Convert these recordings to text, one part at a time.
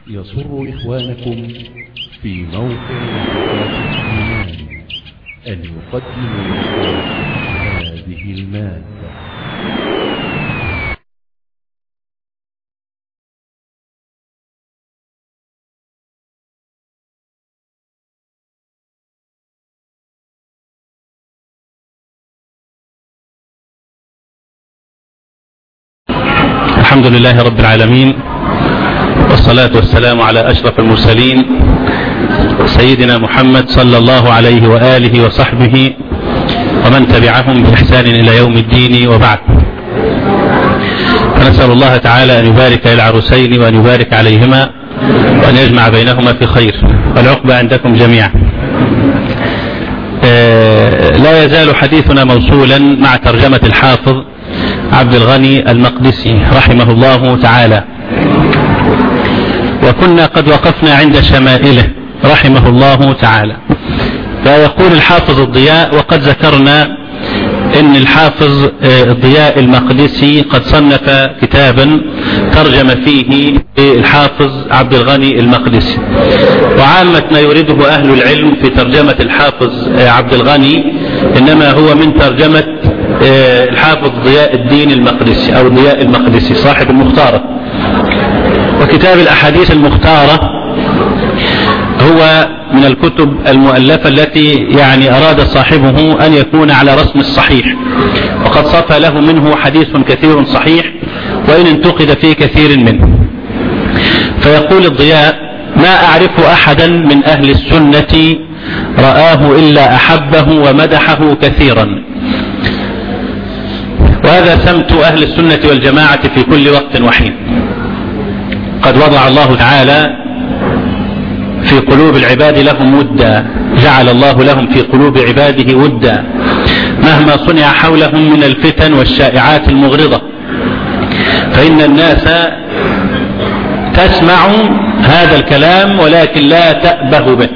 يسر إخوانكم في موقع الإيمان أن يقدموا لكم هذه المادة الحمد لله رب العالمين والصلاة والسلام على أشرف المرسلين سيدنا محمد صلى الله عليه وآله وصحبه ومن تبعهم بإحسان إلى يوم الدين وبعد فنسأل الله تعالى أن يبارك للعروسين وأن يبارك عليهما وأن يجمع بينهما في خير والعقبة عندكم جميعا لا يزال حديثنا موصولا مع ترجمة الحافظ عبد الغني المقدسي رحمه الله تعالى وكنا قد وقفنا عند شمائله رحمه الله تعالى فيقول الحافظ الضياء وقد ذكرنا ان الحافظ الضياء المقدسي قد صنف كتابا ترجم فيه الحافظ عبد الغني المقدسي وعامة ما يريده اهل العلم في ترجمة الحافظ عبد الغني انما هو من ترجمة الحافظ ضياء الدين المقدسي او ضياء المقدسي صاحب المختارة وكتاب الاحاديث المختارة هو من الكتب المؤلفة التي يعني اراد صاحبه ان يكون على رسم الصحيح وقد صفى له منه حديث كثير صحيح وان انتقد في كثير منه فيقول الضياء ما اعرف احدا من اهل السنة رآه الا احبه ومدحه كثيرا وهذا سمت أهل السنة والجماعة في كل وقت وحين قد وضع الله تعالى في قلوب العباد لهم ودا جعل الله لهم في قلوب عباده ودا مهما صنع حولهم من الفتن والشائعات المغرضة فإن الناس تسمع هذا الكلام ولكن لا تأبه به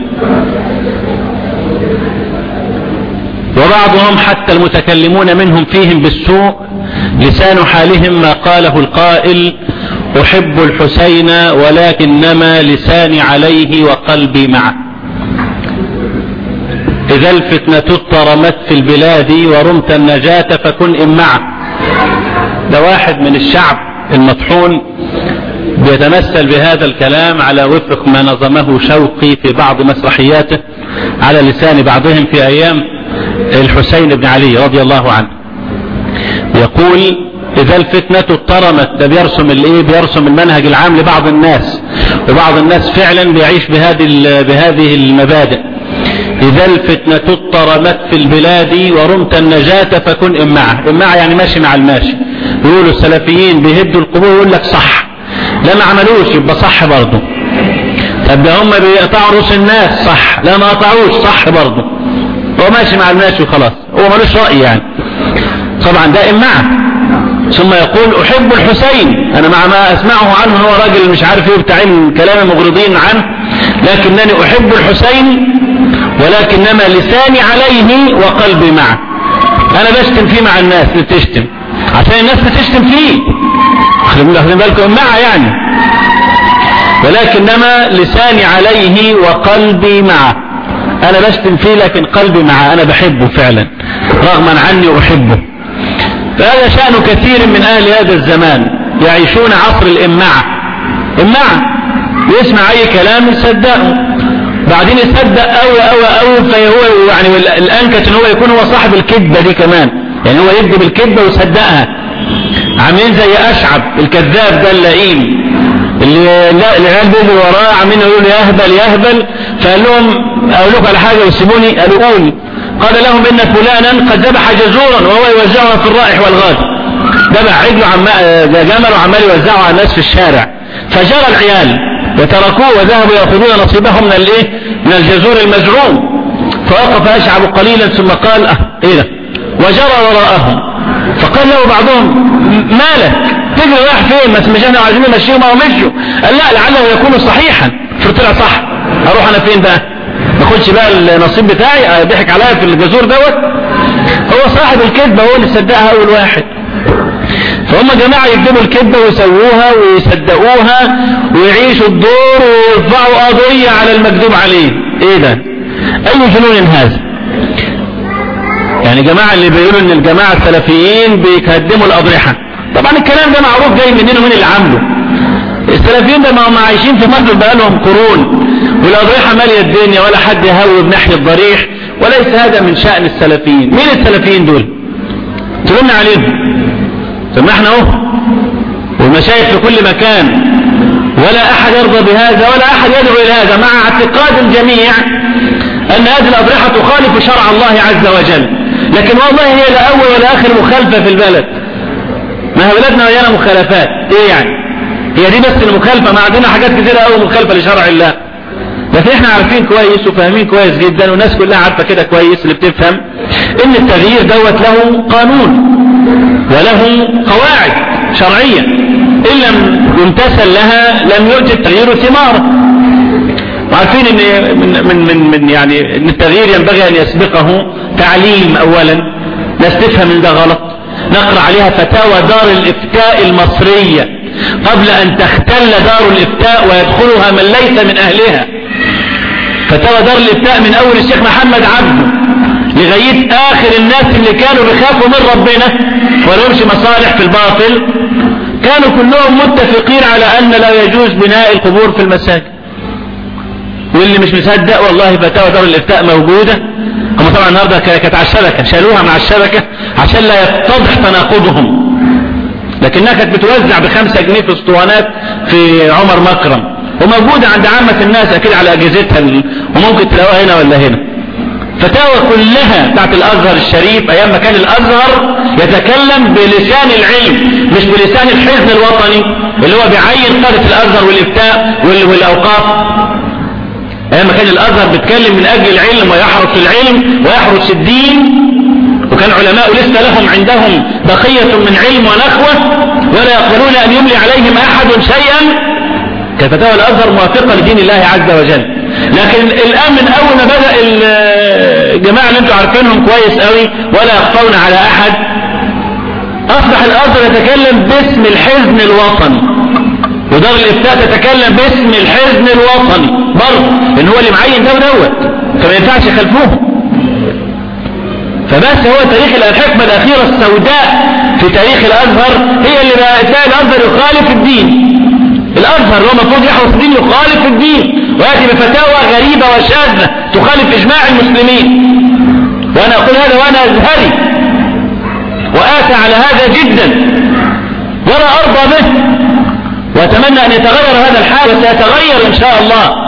وبعضهم حتى المتكلمون منهم فيهم بالسوء لسان حالهم ما قاله القائل أحب الحسين ولكنما لساني عليه وقلبي معه إذا الفتنة اضطرمت في البلاد ورمت النجاة فكن إن معه ده واحد من الشعب المطحون بيتمثل بهذا الكلام على وفق ما نظمه شوقي في بعض مسرحياته على لسان بعضهم في أيام الحسين بن علي رضي الله عنه يقول إذا الفتنة اضطرمت ده بيرسم الايه بيرسم المنهج العام لبعض الناس وبعض الناس فعلا بيعيش بهذه بهذه المبادئ إذا الفتنة اضطرمت في البلاد ورمت النجاة فكن إمعة إمعة يعني ماشي مع الماشي يقولوا السلفيين بيهدوا القبور يقول لك صح لا ما عملوش يبقى صح برضه طب ده هم بيقطعوا رؤوس الناس صح لا ما قطعوش صح برضه هو ماشي مع الناس وخلاص هو ملوش رأي يعني طبعا ده إمعة ثم يقول أحب الحسين أنا مع ما أسمعه عنه هو راجل مش عارف ايه بتاع الكلام المغرضين عنه لكنني أحب الحسين ولكنما لساني عليه وقلبي معه أنا بشتم فيه مع الناس اللي بتشتم عشان الناس بتشتم فيه خلي بالكم إمعة يعني ولكنما لساني عليه وقلبي معه انا بشتم فيه لكن قلبي معه انا بحبه فعلا رغما عني احبه فهذا شأن كثير من اهل هذا الزمان يعيشون عصر الامعة امعة يسمع اي كلام يصدقه بعدين يصدق اوي اوي اوي فهو يعني الانكت ان هو يكون هو صاحب الكذبة دي كمان يعني هو يكذب الكذبة ويصدقها عاملين زي اشعب الكذاب ده اللئيم اللي العيال بيجروا وراه عاملين يقولوا يهبل يهبل فقال لهم اقول لكم على حاجه وسيبوني قالوا قولي قال لهم ان فلانا قد ذبح جزورا وهو يوزعها في الرائح والغاد ذبح عجله عم جمل وعمال يوزعه على الناس في الشارع فجرى العيال وتركوه وذهبوا ياخذون نصيبهم من الايه من الجزور المزعوم فوقف اشعب قليلا ثم قال اه ايه ده وجرى وراءهم فقال له بعضهم مالك تجري رايح فين ما مش احنا عايزين نمشيه ما هو مشوا قال لا لعله يكون صحيحا فطلع صح اروح انا فين بقى ما اخدش بقى النصيب بتاعي ضحك عليا في الجزور دوت هو صاحب الكذبه هو اللي صدقها اول واحد فهم جماعة يكتبوا الكذبة ويسووها ويصدقوها ويعيشوا الدور ويرفعوا قضية على المكذوب عليه ايه ده اي جنون هذا يعني جماعة اللي بيقولوا ان الجماعة السلفيين بيقدموا الاضرحة طبعا الكلام ده معروف جاي منين ومين اللي عامله السلفيين ده ما هم عايشين في مصر بقالهم قرون والاضرحة مالية الدنيا ولا حد يهوب ناحية الضريح وليس هذا من شأن السلفيين مين السلفيين دول تقولنا عليهم ثم احنا اهو والمشايخ في كل مكان ولا احد يرضى بهذا ولا احد يدعو الى هذا مع اعتقاد الجميع ان هذه الاضرحة تخالف شرع الله عز وجل لكن والله هي لا اول ولا اخر مخالفة في البلد ما هي بلدنا مليانه مخالفات ايه يعني هي دي بس المخالفة ما عندنا حاجات كثيرة قوي مخالفة لشرع الله لكن احنا عارفين كويس وفاهمين كويس جدا والناس كلها عارفة كده كويس اللي بتفهم ان التغيير دوت له قانون وله قواعد شرعية ان لم يمتثل لها لم يؤتي التغيير ثمارة وعارفين ان من, من, من, من يعني ان التغيير ينبغي ان يسبقه تعليم اولا ناس تفهم ان ده غلط نقرأ عليها فتاوى دار الافتاء المصرية قبل ان تختل دار الافتاء ويدخلها من ليس من اهلها فتاوى دار الافتاء من اول الشيخ محمد عبده لغاية اخر الناس اللي كانوا بيخافوا من ربنا ولهمش مصالح في الباطل كانوا كلهم متفقين على ان لا يجوز بناء القبور في المساجد واللي مش مصدق والله فتاوى دار الافتاء موجودة هم طبعا النهاردة كانت على الشبكة شالوها مع الشبكة عشان لا يتضح تناقضهم لكنها كانت بتوزع بخمسة جنيه في اسطوانات في عمر مكرم وموجودة عند عامة الناس اكيد على اجهزتها وممكن تلاقوها هنا ولا هنا فتاوى كلها بتاعت الازهر الشريف ايام ما كان الازهر يتكلم بلسان العلم مش بلسان الحزن الوطني اللي هو بيعين قادة الازهر والافتاء والاوقاف ايام ما كان الازهر بيتكلم من اجل العلم ويحرس العلم ويحرس الدين وكان علماء لسه لهم عندهم بقية من علم ونخوة ولا يقبلون ان يملي عليهم احد شيئا كفتاوى الازهر موافقة لدين الله عز وجل لكن الان من اول ما بدأ الجماعة اللي انتم عارفينهم كويس قوي ولا يخفون على احد اصبح الازهر يتكلم باسم الحزن الوطني ودار الافتاء تتكلم باسم الحزن الوطني برضه لان هو اللي معين ده ودوت فما ينفعش يخلفوه فبس هو تاريخ الحكمة الأخيرة السوداء في تاريخ الأزهر هي اللي تلاقي الأزهر يخالف الدين الأزهر هو المفروض يحرص الدين يخالف الدين ويأتي بفتاوى غريبة وشاذة تخالف إجماع المسلمين وأنا أقول هذا وأنا أزهري وآسى على هذا جدا ولا أرضى به وأتمنى أن يتغير هذا الحال وسيتغير إن شاء الله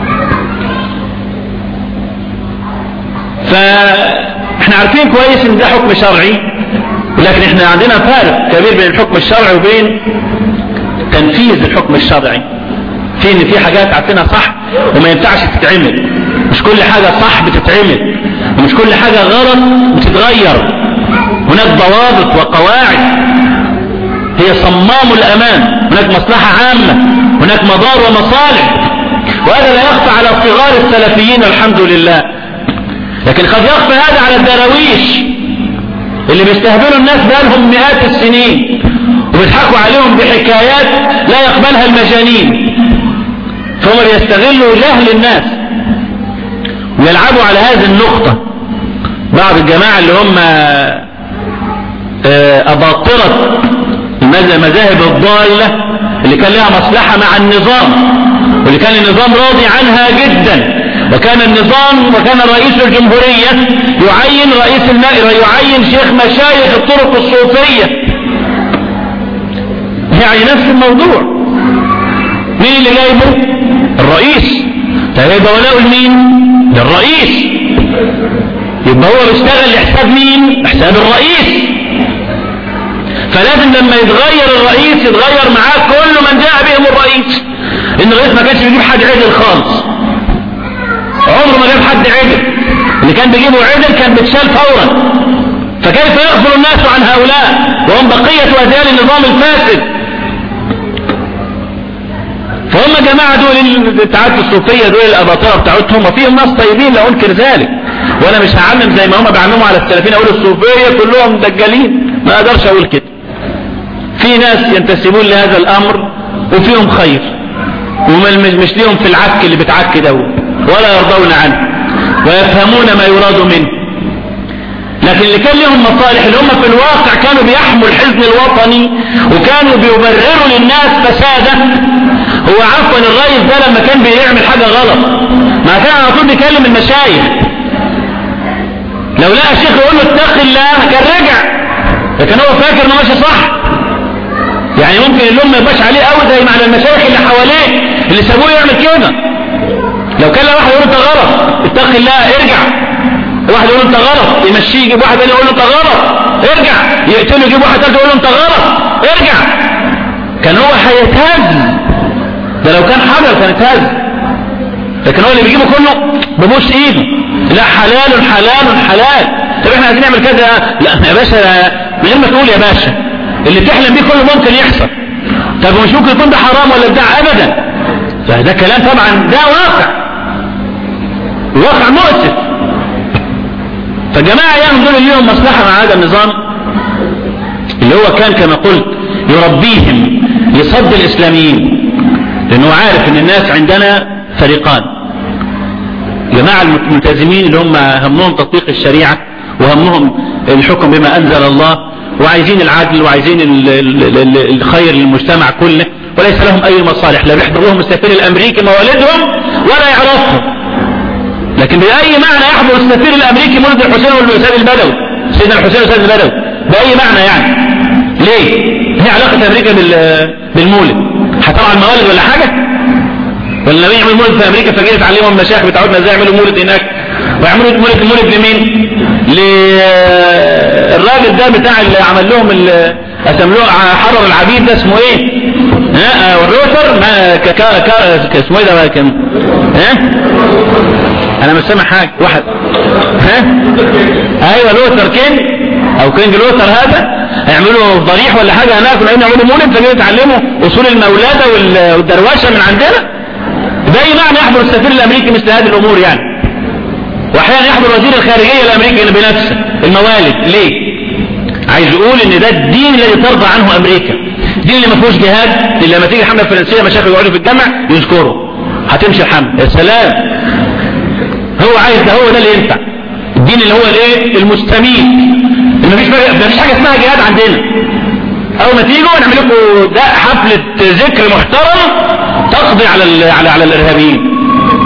فاحنا عارفين كويس ان ده حكم شرعي لكن احنا عندنا فارق كبير بين الحكم الشرعي وبين تنفيذ الحكم الشرعي في ان في حاجات عارفينها صح وما ينفعش تتعمل مش كل حاجة صح بتتعمل ومش كل حاجة غلط بتتغير هناك ضوابط وقواعد هي صمام الامان هناك مصلحة عامة هناك مضار ومصالح وهذا لا يخفى على صغار السلفيين الحمد لله لكن قد يخفى هذا على الدراويش اللي بيستهبلوا الناس بقالهم مئات السنين وبيضحكوا عليهم بحكايات لا يقبلها المجانين فهم بيستغلوا جهل الناس ويلعبوا على هذه النقطة بعض الجماعة اللي هم أباطرة المذاهب الضالة اللي كان لها مصلحة مع النظام واللي كان النظام راضي عنها جدا وكان النظام وكان رئيس الجمهورية يعين رئيس النائرة يعين شيخ مشايخ الطرق الصوفية يعني نفس الموضوع مين اللي جايبه الرئيس طيب يبقى ولاء لمين للرئيس يبقى هو بيشتغل لحساب مين حساب الرئيس فلازم لما يتغير الرئيس يتغير معاه كل من جاء بهم الرئيس ان الرئيس ما كانش بيجيب حد عدل خالص عمره ما جاب حد عدل اللي كان بيجيبه عدل كان بيتشال فورا فكيف يغفل الناس عن هؤلاء وهم بقية وزيال النظام الفاسد فهم جماعة دول التعاد الصوفية دول الأباطرة بتاعتهم وفيهم ناس طيبين لا أنكر ذلك وأنا مش هعمم زي ما هم بيعمموا على السلفيين أقول الصوفية كلهم دجالين ما أقدرش أقول كده في ناس ينتسبون لهذا الامر وفيهم خير ومش ليهم في العك اللي بتعك ده ولا يرضون عنه ويفهمون ما يراد منه لكن اللي كان لهم مصالح اللي هم في الواقع كانوا بيحموا الحزن الوطني وكانوا بيبرروا للناس فساده هو عفوا الرئيس ده لما كان بيعمل حاجة غلط ما كان على طول بيكلم المشايخ لو لقى شيخ يقول له اتق الله كان رجع لكن هو فاكر انه ماشي صح يعني ممكن اللوم ما يبقاش عليه قوي زي مع المشايخ اللي حواليه اللي سابوه يعمل كده لو كان واحد يقول انت غلط اتق الله ارجع واحد يقول انت غلط يمشيه يجيب واحد تاني يقول له انت غلط ارجع يقتله يجيب واحد تالت يقول له انت غلط ارجع كان هو هيتهز ده لو كان حجر كان اتهز لكن هو اللي بيجيبه كله ببوس ايده لا حلال حلال حلال طب احنا عايزين نعمل كذا لا يا باشا من غير ما تقول يا باشا اللي تحلم بيه كله ممكن يحصل طب مش ممكن يكون ده حرام ولا بتاع ابدا فده كلام طبعا ده واقع واقع مؤسف فجماعة يعني دول ليهم مصلحة مع هذا النظام اللي هو كان كما قلت يربيهم لصد الإسلاميين لأنه عارف أن الناس عندنا فريقان جماعة الملتزمين اللي هم همهم تطبيق الشريعة وهمهم الحكم بما أنزل الله وعايزين العدل وعايزين الخير للمجتمع كله وليس لهم أي مصالح لا بيحضر لهم السفير الأمريكي موالدهم ولا يعرفهم لكن بأي معنى يحضر السفير الأمريكي مولد الحسين والأستاذ البدوي سيدنا الحسين والأستاذ البدوي بأي معنى يعني ليه هي علاقة أمريكا بالمولد هتطلع الموالد ولا حاجة ولا النبي يعمل مولد في أمريكا فجأة تعلمهم المشايخ بتاعتنا ازاي يعملوا مولد هناك ويعملوا مولد مولد لمين للراجل ده بتاع اللي عمل لهم اسموه حرر العبيد ده اسمه ايه ها والروتر ما ك ك اسمه ايه ده كان ها انا مش سامع حاجه واحد ها ايوه لوثر كينج او كينج لوثر هذا هيعملوا ضريح ولا حاجه هناك ولا يعملوا مولد فجاي يتعلموا اصول المولاده والدروشه من عندنا باي معنى يحضر السفير الامريكي مثل هذه الامور يعني واحيانا يحضر وزير الخارجيه الامريكي بنفسه الموالد ليه عايز يقول ان ده الدين الذي ترضى عنه امريكا الدين اللي ما فيهوش جهاد اللي لما تيجي حمله فرنسيه مشايخ يقعدوا في الجامع يذكروا هتمشي الحمله يا سلام هو عايز ده هو ده اللي ينفع الدين اللي هو الايه المستميت اللي مفيش مفيش حاجه اسمها جهاد عندنا اول ما تيجوا نعمل لكم ده حفله ذكر محترم تقضي على ال على على الارهابيين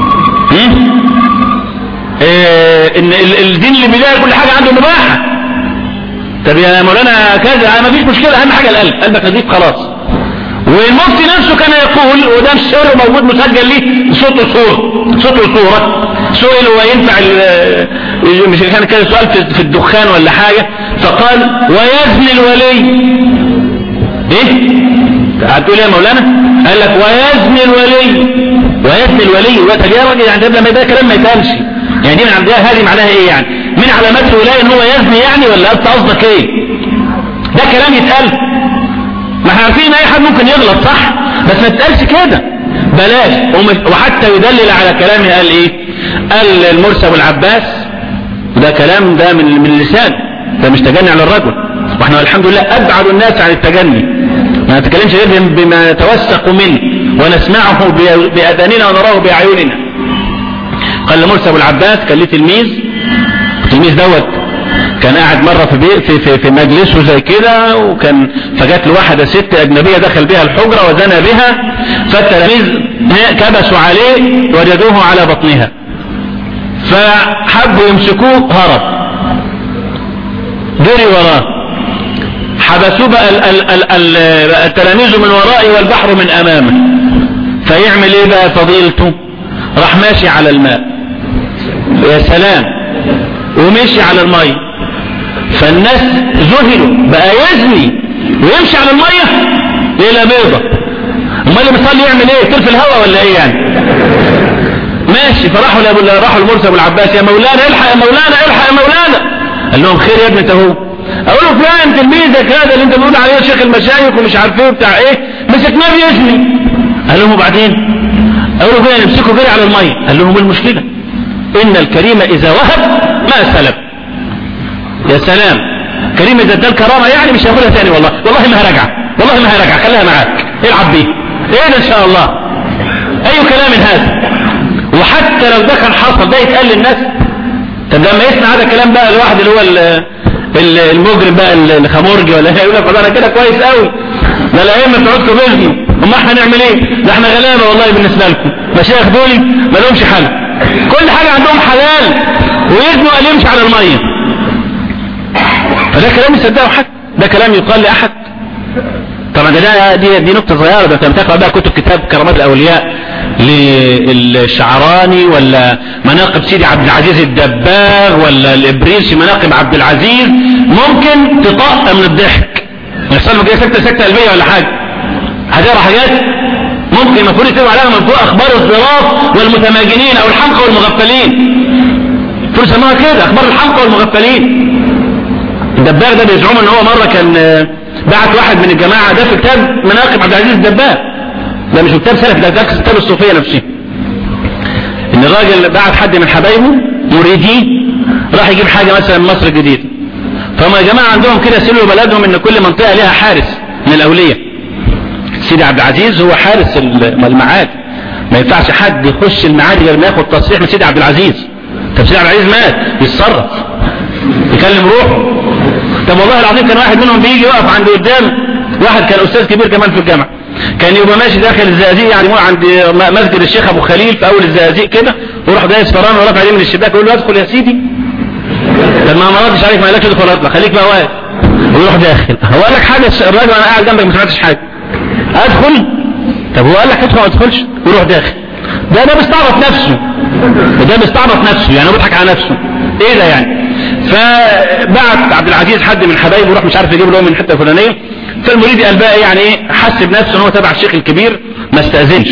إيه ان الدين اللي بيلاقي كل حاجه عنده مباحه طب يا مولانا كذا ما فيش مشكله اهم حاجه القلب قلبك نظيف خلاص والمفتي نفسه كان يقول وده السر موجود مسجل ليه صوت وصورة صوت وصورة سئل وينفع مش كان كده سؤال في الدخان ولا حاجة فقال ويزني الولي ايه هتقول ايه يا مولانا قال لك ويزني الولي ويزني الولي وطب يا راجل يعني لما ده كلام ما يتقالش يعني دي من عندها هذه معناها ايه يعني من علامات الولايه ان هو يزني يعني ولا انت قصدك ايه ده كلام يتقال ما احنا عارفين اي حد ممكن يغلط صح بس ما تتقالش كده بلاش وحتى يدلل على كلامه قال ايه قال المرسى والعباس ده كلام ده من من اللسان ده مش تجني على الرجل واحنا الحمد لله ابعد الناس عن التجني ما نتكلمش غير بما نتوثق منه ونسمعه باذاننا ونراه باعيننا قال المرسى والعباس كان ليه تلميذ التلميذ دوت كان قاعد مرة في, بي في, في, في مجلسه زي كده وكان فجات له واحدة ست أجنبية دخل بها الحجرة وزنى بها فالتلاميذ كبسوا عليه وجدوه على بطنها فحبوا يمسكوه هرب جري وراه حبسوه بقى ال ال ال ال التلاميذ من ورائه والبحر من أمامه فيعمل ايه بقى فضيلته راح ماشي على الماء يا سلام ومشي على الميه فالناس ذهلوا بقى يزني ويمشي على المية ليلة بيضة امال اللي بيصلي يعمل ايه يطير في الهواء ولا ايه يعني ماشي فراحوا لابو راحوا المرسى ابو العباس يا مولانا الحق يا مولانا الحق يا مولانا قال لهم خير يا ابني انت اهو اقول له فلان تلميذك هذا اللي انت بتقول عليه شيخ المشايخ ومش عارف ايه بتاع ايه مسكناه بيزني قال لهم وبعدين اقول له فين نمسكه جري على الميه قال لهم المشكله ان الكريم اذا وهب ما سلب يا سلام كريم اذا ادى الكرامه يعني مش هياخدها تاني والله والله ما رجع والله ما هيرجع خليها معاك العب بيه ايه ده ان شاء الله اي كلام هذا وحتى لو ده كان حصل ده يتقال للناس طب لما يسمع هذا الكلام بقى الواحد اللي هو المجرم بقى الخمورجي ولا يقول لك انا كده كويس قوي ده الائمه بتقعدكم باذنه امال احنا هنعمل ايه ده احنا غلابه والله بالنسبه لكم مشايخ دول ما لهمش حل كل حاجه عندهم حلال ويزنوا قال يمشي على الميه فده كلام يصدقه حد ده كلام يقال لاحد طبعا ده دي دي نقطه صغيره ده لما تقرا بقى كتب كتاب كرامات الاولياء للشعراني ولا مناقب سيدي عبد العزيز الدباغ ولا الابريسي مناقب عبد العزيز ممكن تطق من الضحك يحصل له كده سكته سكته قلبيه ولا حاجه هتقرا حاجات ممكن المفروض يكتبوا عليها من فوق اخبار الظراف والمتماجنين او الحمقى والمغفلين المفروض يسموها كده اخبار الحمقى والمغفلين الدباغ ده بيزعم ان هو مره كان بعت واحد من الجماعه ده في كتاب مناقب عبد العزيز الدباغ ده مش كتاب سلف ده كتاب الصوفيه نفسه ان الراجل بعت حد من حبايبه مريديه راح يجيب حاجه مثلا من مصر الجديده فهم يا جماعه عندهم كده سلوا بلدهم ان كل منطقه لها حارس من الاوليه سيدي عبد العزيز هو حارس المعاد ما ينفعش حد يخش المعاد غير ما ياخد تصريح من سيدي عبد العزيز طب سيدي عبد العزيز مات يتصرف يكلم روحه طب والله العظيم كان واحد منهم بيجي يقف عند قدام واحد كان استاذ كبير كمان في الجامعه كان يبقى ماشي داخل الزقازيق يعني مو عند مسجد الشيخ ابو خليل في اول الزقازيق كده ويروح دايس فران ورافع عليه من الشباك يقول له ادخل يا سيدي طب ما ما ردش عليك ما قالكش ادخل اطلع خليك بقى واقف ويروح داخل هو قال لك حاجه الراجل انا قاعد جنبك ما سمعتش حاجه ادخل طب هو قال لك ادخل ما تدخلش ويروح داخل ده ده بيستعبط نفسه ده بيستعبط نفسه يعني هو بيضحك على نفسه ايه ده يعني فبعت عبد العزيز حد من حبايبه راح مش عارف يجيب له من الحته الفلانيه فالمريد قال بقى يعني ايه حس بنفسه ان هو تبع الشيخ الكبير ما استاذنش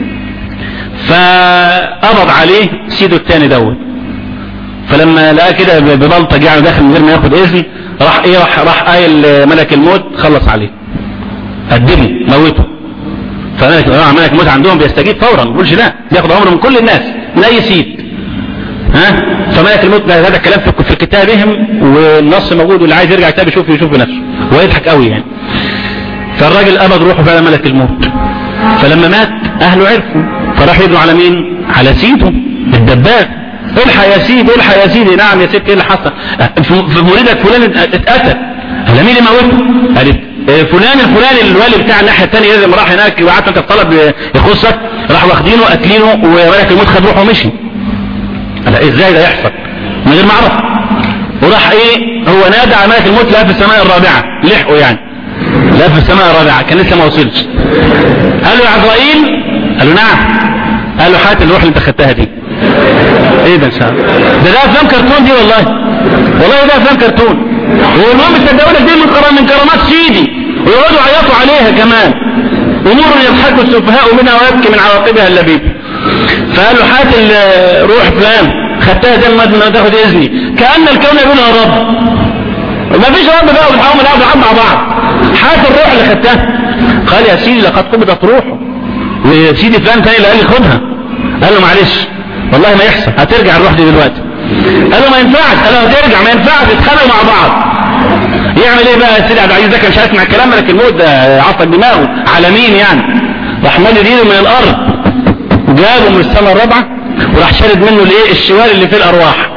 فقبض عليه سيده الثاني دوت فلما لقى كده ببلطج يعني داخل من غير ما ياخد اذن راح ايه راح راح قايل ملك الموت خلص عليه قدمه موته فملك ملك الموت عندهم بيستجيب فورا ما بيقولش لا بياخد عمره من كل الناس من اي سيد ها فملك الموت هذا الكلام في في كتابهم والنص موجود واللي عايز يرجع كتاب يشوف يشوف بنفسه ويضحك قوي يعني فالراجل قبض روحه فعلا ملك الموت فلما مات اهله عرفوا فراح يبنوا على مين على سيده الدباغ الحق يا سيدي الحق يا سيدي نعم يا ست ايه اللي حصل في مريدك فلان اتقتل قال مين اللي موته قالت فلان الفلاني الوالي بتاع الناحيه الثانيه لما راح هناك وقعدت انت الطلب يخصك راح واخدينه قاتلينه وملك الموت خد روحه ومشي قال ازاي ده يحصل من غير ما اعرف وراح ايه هو نادى على ملك الموت لا في السماء الرابعه لحقه يعني لا في السماء الرابعه كان لسه ما وصلش قال له يا عزرائيل قال له نعم قال له هات الروح اللي انت خدتها دي ايه ده ان شاء الله ده ده افلام كرتون دي والله والله ده افلام كرتون والمهم تصدقوا لك دي من كرام من كرامات سيدي ويقعدوا يعيطوا عليها كمان امور يضحك السفهاء منها ويبكي من عواقبها اللبيب فقال له هات روح فلان خدتها زي ما تاخد اذني كان الكون يقول يا رب ما فيش رب بقى وبتحاول نلعب مع بعض هات الروح اللي خدتها قال يا سيدي لقد قبضت روحه وسيدي فلان تاني اللي قال لي خدها قال له معلش والله ما يحصل هترجع الروح دي دلوقتي قال له ما ينفعش قال له هترجع ما ينفعش اتخانقوا مع بعض يعمل ايه بقى سيدي عبد العزيز ده كان مش عارف مع الكلام ملك الموت ده عصب دماغه على مين يعني راح مد ايده من الارض جابه من السنه الرابعه وراح شارد منه الايه الشوال اللي فيه الارواح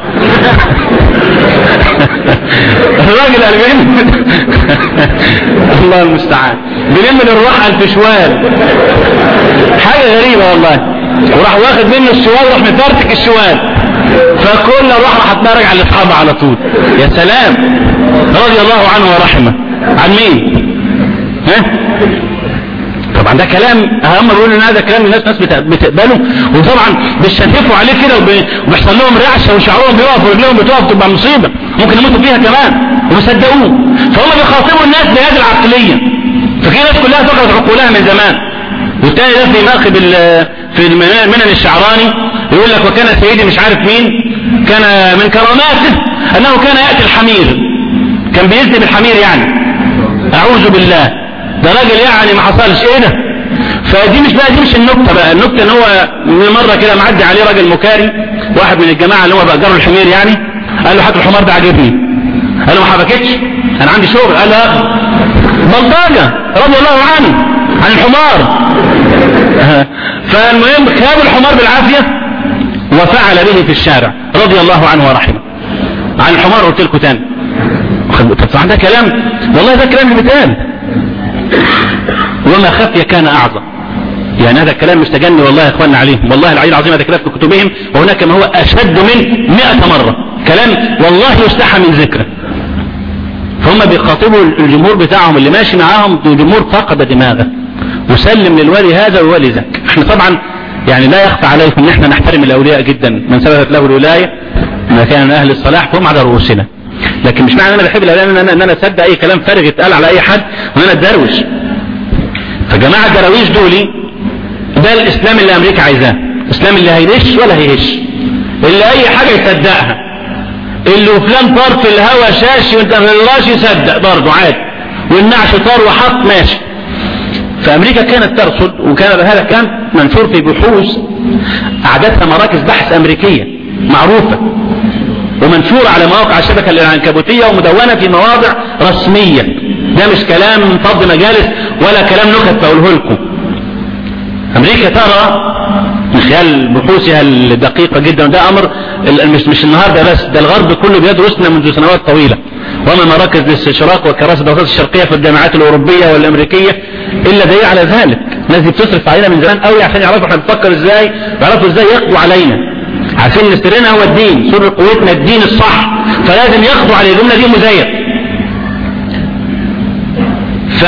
الراجل قال بين الله المستعان بنلم الارواح الف شوال حاجه غريبه والله وراح واخد منه الشوال وراح مفرتك الشوال فكل الروح راح تراجع لاصحابها على طول يا سلام رضي الله عنه ورحمه عن مين ها طبعا ده كلام هم بيقولوا ان هذا كلام الناس ناس بتقبله وطبعا بيشتفوا عليه كده وبيحصل لهم رعشه وشعرهم بيقف ورجلهم بتقف تبقى مصيبه ممكن يموتوا فيها كمان ومصدقوه فهم بيخاطبوا الناس بهذه العقليه ففي ناس كلها فقدت عقولها من زمان والتاني ده في ناقب في المنن الشعراني يقول لك وكان سيدي مش عارف مين كان من كراماته انه كان ياتي الحمير كان بيزني بالحمير يعني اعوذ بالله ده راجل يعني ما حصلش ايه ده فدي مش بقى دي مش النكته بقى النكته ان هو من مره كده معدي عليه راجل مكاري واحد من الجماعه اللي هو بأجروا الحمير يعني قال له هات الحمار ده عاجبني قال له ما حبكتش انا عندي شغل قال له بلطجة رضي الله عنه عن الحمار فالمهم خاب الحمار بالعافية وفعل به في الشارع رضي الله عنه ورحمه عن الحمار قلت لكم تاني طب ده كلام والله ده كلام بيتقال وما خفي كان اعظم يعني هذا الكلام مش تجني والله يا اخواننا عليهم والله العلي العظيم هذا كلام في كتبهم وهناك ما هو اشد من مئة مرة كلام والله يستحى من ذكره فهم بيخاطبوا الجمهور بتاعهم اللي ماشي معاهم جمهور فقد دماغه وسلم للولي هذا وولي ذاك احنا طبعا يعني لا يخفى عليكم ان احنا نحترم الاولياء جدا من سببت له الولايه ما كان من اهل الصلاح فهم على رؤوسنا لكن مش معنى ان انا بحب الاولياء ان انا ان انا اصدق اي كلام فارغ يتقال على اي حد وان انا اتدروش فجماعه الدراويش دولي ده الاسلام اللي امريكا عايزاه الاسلام اللي هيدش ولا هيهش اللي اي حاجه يصدقها اللي فلان طار في الهوا شاشي وانت ما تقدرش يصدق برضه عادي والنعش طار وحط ماشي فامريكا كانت ترصد وكان هذا كان منشور في بحوث اعدادها مراكز بحث امريكيه معروفه ومنشور على مواقع الشبكه العنكبوتيه ومدونه في مواضع رسميه ده مش كلام فض مجالس ولا كلام نكت بقوله لكم امريكا ترى من خلال بحوثها الدقيقه جدا وده امر مش مش النهارده بس ده الغرب كله بيدرسنا منذ سنوات طويله وما مراكز الاستشراق وكراسه الدراسات الشرقيه في الجامعات الاوروبيه والامريكيه الا دليل على ذلك الناس دي بتصرف علينا من زمان قوي عشان يعرفوا احنا بنفكر ازاي ويعرفوا ازاي يقضوا علينا عارفين ان سرنا هو الدين سر قوتنا الدين الصح فلازم يقضوا على الجمله دي مزيف ف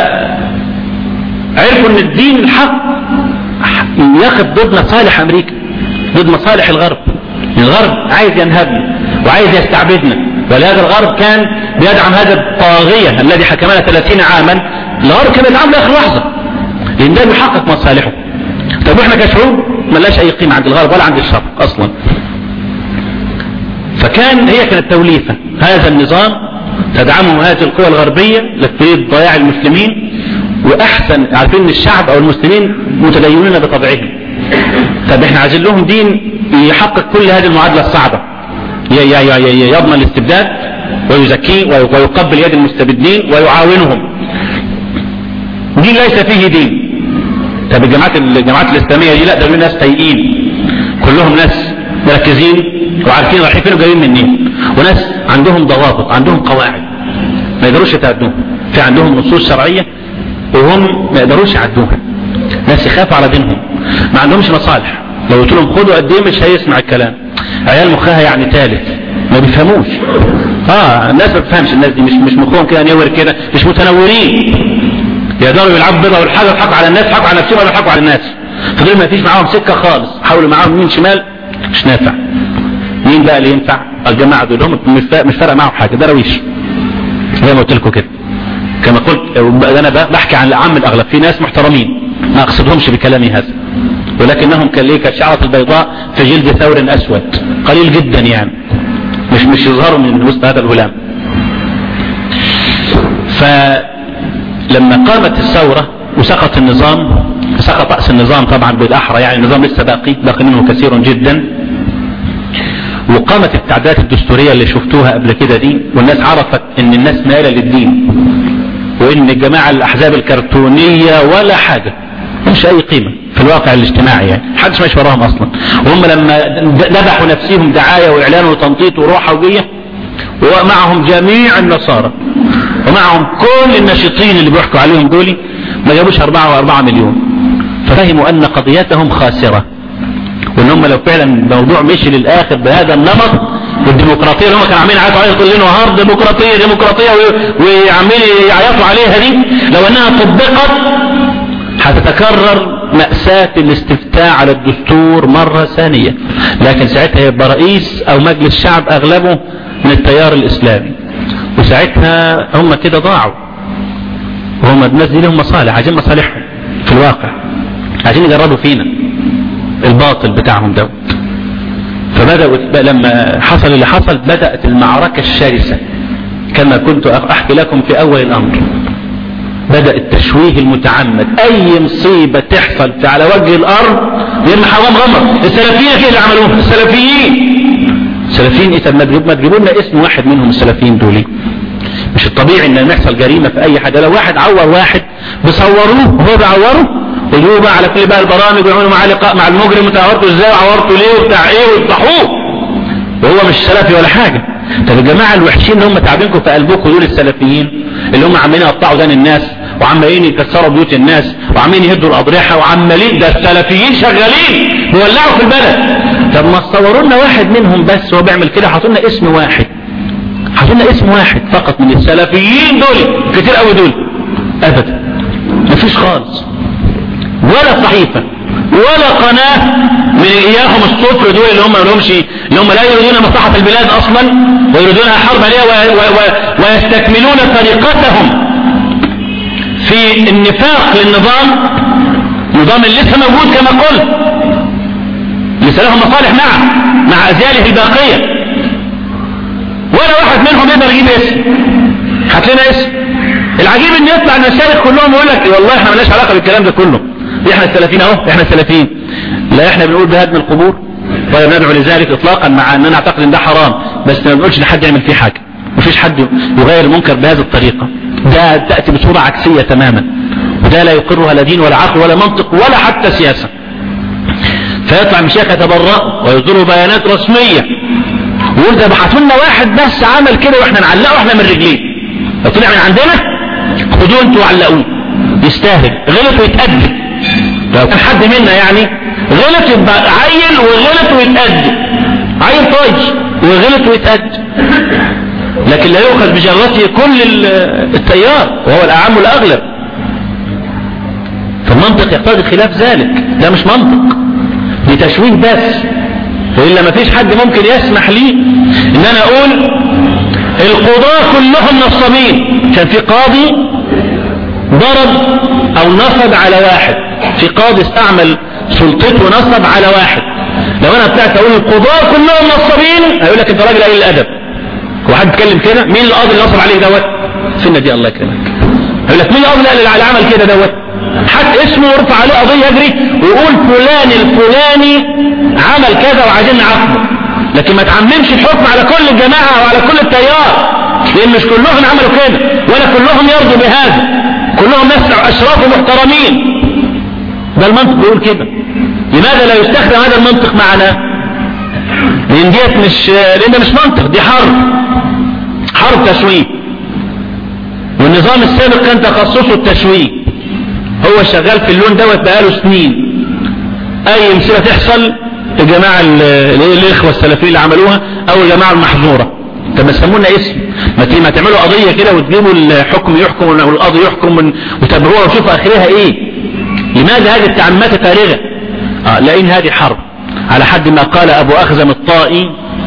عرفوا ان الدين الحق ياخد ضد مصالح امريكا ضد مصالح الغرب الغرب عايز ينهبنا وعايز يستعبدنا ولهذا الغرب كان بيدعم هذا الطاغية الذي حكمنا 30 عاما الغرب كان بيدعم لاخر لحظة لان ده بيحقق مصالحه طب احنا كشعوب ملاش اي قيمة عند الغرب ولا عند الشرق اصلا فكان هي كانت توليفة هذا النظام تدعمه هذه القوى الغربية لتريد ضياع المسلمين واحسن عارفين ان الشعب او المسلمين متدينين بطبعهم طب احنا عايزين لهم دين يحقق كل هذه المعادلة الصعبة يضمن الاستبداد ويزكيه ويقبل يد المستبدين ويعاونهم دين ليس فيه دين طب الجماعات الجماعات الاسلاميه دي لا ده ناس سيئين كلهم ناس مركزين وعارفين رايحين فين وجايين منين وناس عندهم ضوابط عندهم قواعد ما يقدروش يتعدوها في عندهم نصوص شرعيه وهم ما يقدروش يعدوها ناس يخافوا على دينهم ما عندهمش مصالح لو قلت لهم خدوا قد ايه مش هيسمع الكلام عيال مخها يعني ثالث ما بيفهموش اه الناس ما بتفهمش الناس دي مش مش مخهم كده نور كده مش متنورين يقدروا يلعبوا بيضه والحاجه يضحكوا على الناس يضحكوا على نفسهم ولا يضحكوا على الناس فدول ما فيش معاهم سكه خالص حاولوا معاهم يمين شمال مش نافع مين بقى اللي ينفع الجماعه دول هم مش فارقه معاهم حاجه درويش زي ما قلت لكم كده كما قلت انا بحكي عن العام الاغلب في ناس محترمين ما اقصدهمش بكلامي هذا ولكنهم كان ليه كالشعرة البيضاء في جلد ثور اسود قليل جدا يعني مش مش يظهروا من وسط هذا الغلام فلما قامت الثورة وسقط النظام سقط رأس النظام طبعا بالأحرى يعني النظام لسه باقي باقي منه كثير جدا وقامت التعديلات الدستورية اللي شفتوها قبل كده دي والناس عرفت ان الناس مالة للدين وان الجماعة الاحزاب الكرتونية ولا حاجة مش اي قيمة في الواقع الاجتماعي يعني محدش ماشي وراهم اصلا وهم لما ذبحوا نفسهم دعاية واعلان وتنطيط وروحة وجية ومعهم جميع النصارى ومعهم كل الناشطين اللي بيحكوا عليهم دول ما جابوش أربعة وأربعة مليون ففهموا أن قضيتهم خاسرة وان هم لو فعلا الموضوع مشي للآخر بهذا النمط والديمقراطية اللي هم كانوا عاملين يعيطوا عليها كل نهار ديمقراطية ديمقراطية وعمالين يعيطوا عليها دي لو انها طبقت هتتكرر مأساة الاستفتاء على الدستور مرة ثانية لكن ساعتها يبقى رئيس او مجلس شعب اغلبه من التيار الاسلامي وساعتها هم كده ضاعوا وهم الناس دي لهم مصالح عايزين مصالحهم في الواقع عايزين يجربوا فينا الباطل بتاعهم دوت فبدأوا لما حصل اللي حصل بدأت المعركة الشرسة كما كنت أحكي لكم في أول الأمر بدأ التشويه المتعمد أي مصيبة تحصل في على وجه الأرض يرمي حرام غمر السلفيين كده اللي عملوه السلفيين السلفيين إيه طب ما تجيبوا لنا اسم واحد منهم السلفيين دول مش الطبيعي ان لما يحصل جريمة في اي حد لو واحد عور واحد بيصوروه وهو بيعوره ويجيبوا بقى على كل بقى البرامج ويعملوا معاه لقاء مع المجرم انت عورته ازاي وعورته ليه وبتاع ايه ويفضحوه وهو مش سلفي ولا حاجة طب الجماعة الوحشين اللي هم تعبينكم في قلبكم دول السلفيين اللي هم عمالين يقطعوا دان الناس وعمالين يكسروا بيوت الناس وعمالين يهدوا الاضرحة وعمالين ده السلفيين شغالين بيولعوا في البلد طب ما تصوروا لنا واحد منهم بس هو بيعمل كده حاطوا لنا اسم واحد حاطوا لنا اسم واحد فقط من السلفيين دول كتير قوي دول ابدا مفيش خالص ولا صحيفة ولا قناة من إياهم الصفر دول اللي هم لهمش اللي هم لا يريدون مصلحة البلاد أصلا ويريدونها حرب عليها و... و... و... ويستكملون طريقتهم في النفاق للنظام نظام اللي لسه موجود كما قلت لسه لهم مصالح معه مع أزياله الباقية ولا واحد منهم يقدر يجيب اسم هات لنا اسم العجيب ان يطلع المشايخ كلهم يقول لك والله احنا مالناش علاقه بالكلام ده كله احنا السلفيين اهو احنا السلفيين لا احنا بنقول بهدم القبور ولا ندعو لذلك اطلاقا مع اننا نعتقد ان ده حرام بس ما بنقولش لحد يعمل فيه حاجه مفيش حد يغير المنكر بهذه الطريقه ده تاتي بصوره عكسيه تماما وده لا يقرها لا دين ولا عقل ولا منطق ولا حتى سياسه فيطلع مشايخ يتبرأ ويصدروا بيانات رسميه ويقول ده بعتوا لنا واحد بس عمل كده واحنا نعلقه احنا من رجليه لو طلع من عندنا خدوه انتوا وعلقوه يستاهل غلط ويتأدب لو كان حد منا يعني غلط يبقى عيل وغلط ويتأدب عيل طايش وغلط ويتأدب لكن لا يؤخذ بجرته كل التيار وهو الأعم والأغلب فالمنطق يقتضي خلاف ذلك ده مش منطق دي تشويه بس وإلا ما فيش حد ممكن يسمح لي ان انا اقول القضاة كلهم نصابين كان في قاضي ضرب او نصب على واحد في قاضي استعمل سلطته نصب على واحد لو انا طلعت اقول القضاة كلهم نصابين هيقول لك انت راجل قليل الادب هو حد اتكلم كده مين القاضي اللي نصب عليه دوت فين دي الله يكرمك هيقول لك مين القاضي اللي عمل كده دوت حتى اسمه ورفع عليه قضيه يجري ويقول فلان الفلاني عمل كذا وعايزين نعاقبه لكن ما تعممش الحكم على كل الجماعه وعلى كل التيار لان مش كلهم عملوا كده ولا كلهم يرضوا بهذا كلهم ناس اشراف ومحترمين ده المنطق بيقول كده لماذا لا يستخدم هذا المنطق معنا لان ديت مش لان ده مش منطق دي حرب حرب تشويه والنظام السابق كان تخصصه التشويه هو شغال في اللون دوت بقاله سنين اي مصيبه تحصل الجماعه الاخوه السلفيين اللي عملوها او الجماعه المحظوره طب ما تسمونا اسم ما ما تعملوا قضيه كده وتجيبوا الحكم يحكم والقاضي يحكم وتابعوها وشوفوا اخرها ايه لماذا هذه التعمات فارغه اه لان هذه حرب على حد ما قال ابو اخزم الطائي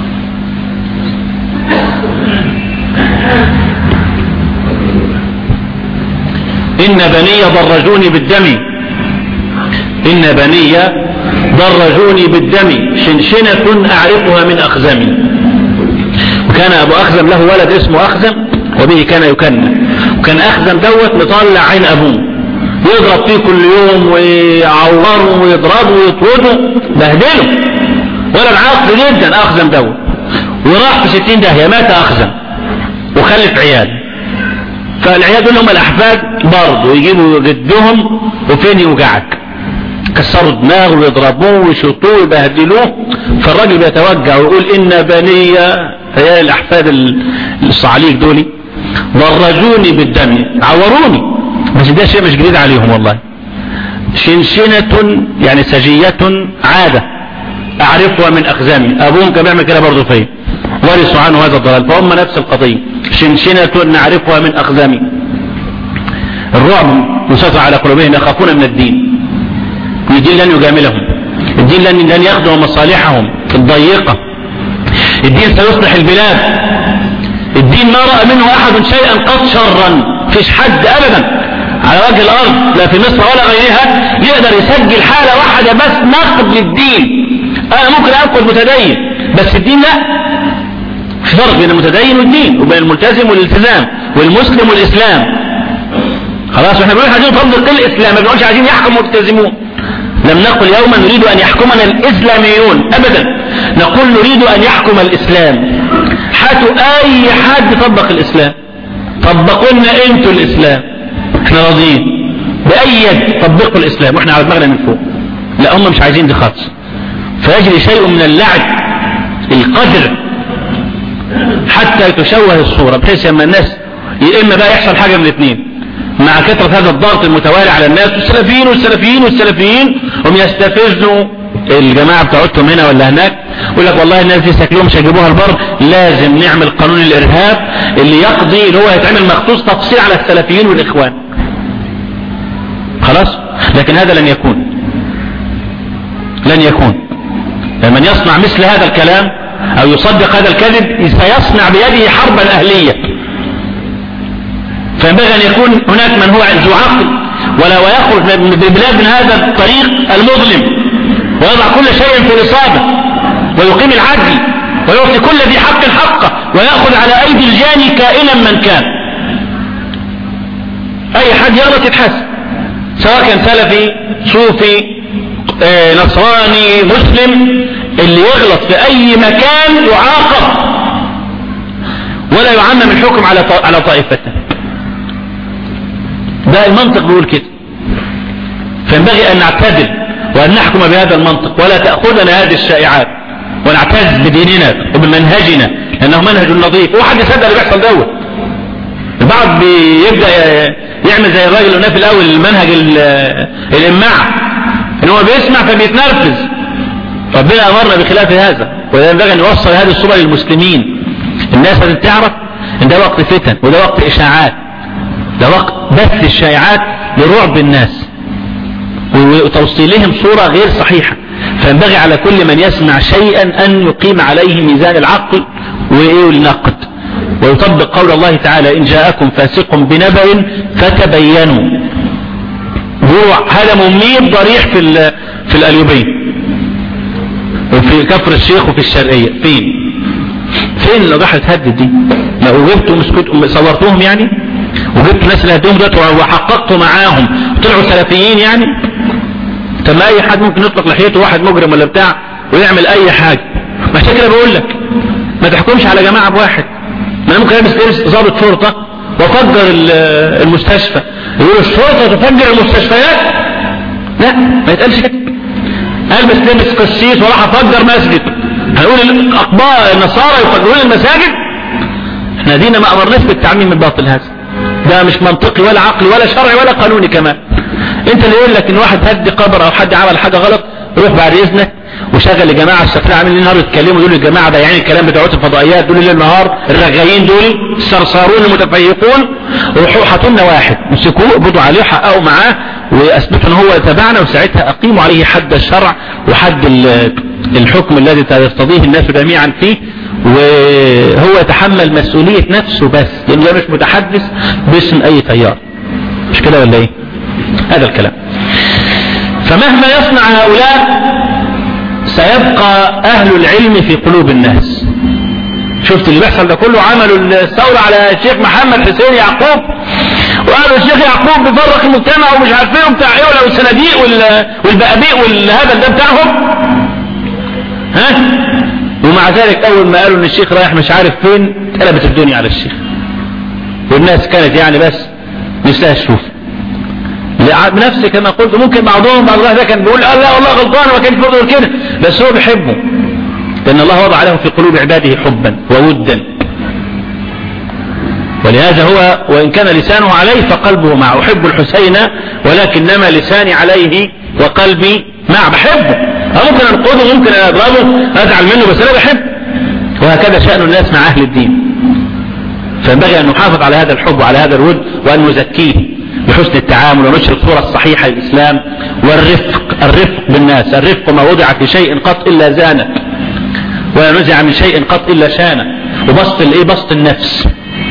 إن بني ضرجوني بالدم إن بني ضرجوني بالدم شنشنة أعرفها من أخزمي وكان أبو أخزم له ولد اسمه أخزم وبه كان يكنى وكان أخزم دوت مطلع عين أبوه يضرب فيه كل يوم ويعوره ويضربه ويطرده بهدله ولا عاقل جدا أخزم دوت وراح في ستين داهية مات أخزم وخلف عيال فالعيال دول هم الأحفاد برضه يجيبوا جدهم وفين يوجعك كسروا دماغه ويضربوه ويشطوه ويبهدلوه فالراجل بيتوجع ويقول إن بني هي الأحفاد الصعاليك دول ضرجوني بالدم عوروني بس ده شيء مش جديد عليهم والله شنشنة يعني سجية عادة أعرفها من أخزامي أبوهم كان بيعمل كده برضه فيا ورثوا عنه هذا الضلال فهم نفس القضية شنشنة نعرفها من أخزامي الرعب يسيطر على قلوبهم يخافون من الدين الدين لن يجاملهم الدين لن لن يخدم مصالحهم الضيقة الدين سيصلح البلاد الدين ما رأى منه أحد شيئا قط شرا فيش حد أبدا على وجه الأرض لا في مصر ولا غيرها يقدر يسجل حالة واحدة بس نقد للدين أنا ممكن أنقد متدين بس الدين لا في فرق بين المتدين والدين وبين الملتزم والالتزام والمسلم والإسلام خلاص احنا بنقول عايزين نطبق الإسلام ما بنقولش عايزين يحكم ملتزمون لم نقل يوما نريد أن يحكمنا الإسلاميون أبدا نقول نريد أن يحكم الإسلام حتى أي حد يطبق الإسلام طبقوا لنا انتوا الاسلام احنا راضيين باي طبقوا الاسلام واحنا على دماغنا من فوق لا هم مش عايزين دي خالص فيجري شيء من اللعب القدر حتى تشوه الصورة بحيث لما الناس يا اما بقى يحصل حاجة من الاثنين مع كثرة هذا الضغط المتوالي على الناس والسلفيين والسلفيين والسلفيين هم يستفزوا الجماعة بتاعتهم هنا ولا هناك يقول لك والله الناس دي شكلهم مش هيجيبوها البر لازم نعمل قانون الارهاب اللي يقضي اللي هو هيتعمل مخصوص تفصيل على السلفيين والاخوان خلاص لكن هذا لن يكون لن يكون من يصنع مثل هذا الكلام او يصدق هذا الكذب سيصنع بيده حربا اهلية فينبغي ان يكون هناك من هو ذو عقل ولا ويخرج من البلاد من هذا الطريق المظلم ويضع كل شيء في نصابه ويقيم العدل ويعطي كل ذي حق حقه ويأخذ على ايدي الجاني كائنا من كان اي حد يغلط يتحاسب سواء كان سلفي صوفي آه، نصراني مسلم اللي يغلط في اي مكان يعاقب ولا يعمم الحكم على على طائفته ده المنطق بيقول كده فينبغي ان نعتدل وان نحكم بهذا المنطق ولا تأخذنا هذه الشائعات ونعتز بديننا وبمنهجنا لانه منهج نظيف واحد يصدق اللي بيحصل دوت البعض بيبدأ يعمل زي الراجل اللي في الاول المنهج الاماع ان هو بيسمع فبيتنرفز ربنا امرنا بخلاف هذا وينبغي ان يوصل هذه الصورة للمسلمين الناس لازم تعرف ان ده وقت فتن وده وقت اشاعات ده وقت بث الشائعات لرعب الناس وتوصيلهم صورة غير صحيحة فينبغي على كل من يسمع شيئا ان يقيم عليه ميزان العقل والنقد ويطبق قول الله تعالى ان جاءكم فاسق بنبأ فتبينوا هو هذا مميت ضريح في في الأليوبية وفي كفر الشيخ وفي الشرقية فين فين اللي راح تهدد دي ما وجبتوا مسكت صورتوهم يعني وجبت ناس اللي هدوهم دلوقتي وحققتوا معاهم طلعوا سلفيين يعني طب ما اي حد ممكن يطلق لحيته واحد مجرم ولا بتاع ويعمل اي حاجة ما كده بقول لك ما تحكمش على جماعة بواحد ما انا ممكن البس لبس ضابط شرطة وفجر المستشفى يقول الشرطة تفجر المستشفيات لا ما يتقالش كده البس لبس قسيس وراح افجر مسجد هنقول الاقباء النصارى يفجرون المساجد احنا دينا ما امرناش بالتعميم الباطل هذا ده مش منطقي ولا عقلي ولا شرعي ولا قانوني كمان انت اللي يقول لك ان واحد هدي قبر او حد عمل حاجة غلط روح بعد اذنك وشغل الجماعة السفلاء عاملين النهار يتكلموا يقولوا الجماعة ده يعني الكلام بتاعت الفضائيات دول الليل النهار الرغايين دول الصرصارون المتفيقون روحوا حطوا لنا واحد مسكوه قبضوا عليه حققوا معاه واثبتوا ان هو تبعنا وساعتها اقيموا عليه حد الشرع وحد الحكم الذي يستضيه الناس جميعا فيه وهو يتحمل مسؤولية نفسه بس لانه ده مش متحدث باسم اي تيار مش كده ولا ايه هذا الكلام فمهما يصنع هؤلاء سيبقى اهل العلم في قلوب الناس شفت اللي بيحصل ده كله عملوا الثورة على الشيخ محمد حسين يعقوب وقالوا الشيخ يعقوب بيفرق المجتمع ومش عارفين بتاع ايه ولا الصناديق والبقابيق والهبل ده بتاعهم ها ومع ذلك اول ما قالوا ان الشيخ رايح مش عارف فين قلبت الدنيا على الشيخ والناس كانت يعني بس نفسها تشوف بنفسه كما قلت ممكن بعضهم بعض الله ده كان بيقول لا والله غلطان ما كانش يقول كده بس هو بيحبه لأن الله وضع له في قلوب عباده حبا وودا ولهذا هو وإن كان لسانه عليه فقلبه معه أحب الحسين ولكنما لساني عليه وقلبي معه بحبه ممكن أنقذه ممكن أضربه أزعل منه بس أنا بحبه وهكذا شأن الناس مع أهل الدين فينبغي أن نحافظ على هذا الحب وعلى هذا الود وأن نزكيه بحسن التعامل ونشر الصورة الصحيحة للإسلام والرفق الرفق بالناس الرفق ما وضع في شيء قط إلا زانه ولا نزع من شيء قط إلا شانه وبسط الايه بسط النفس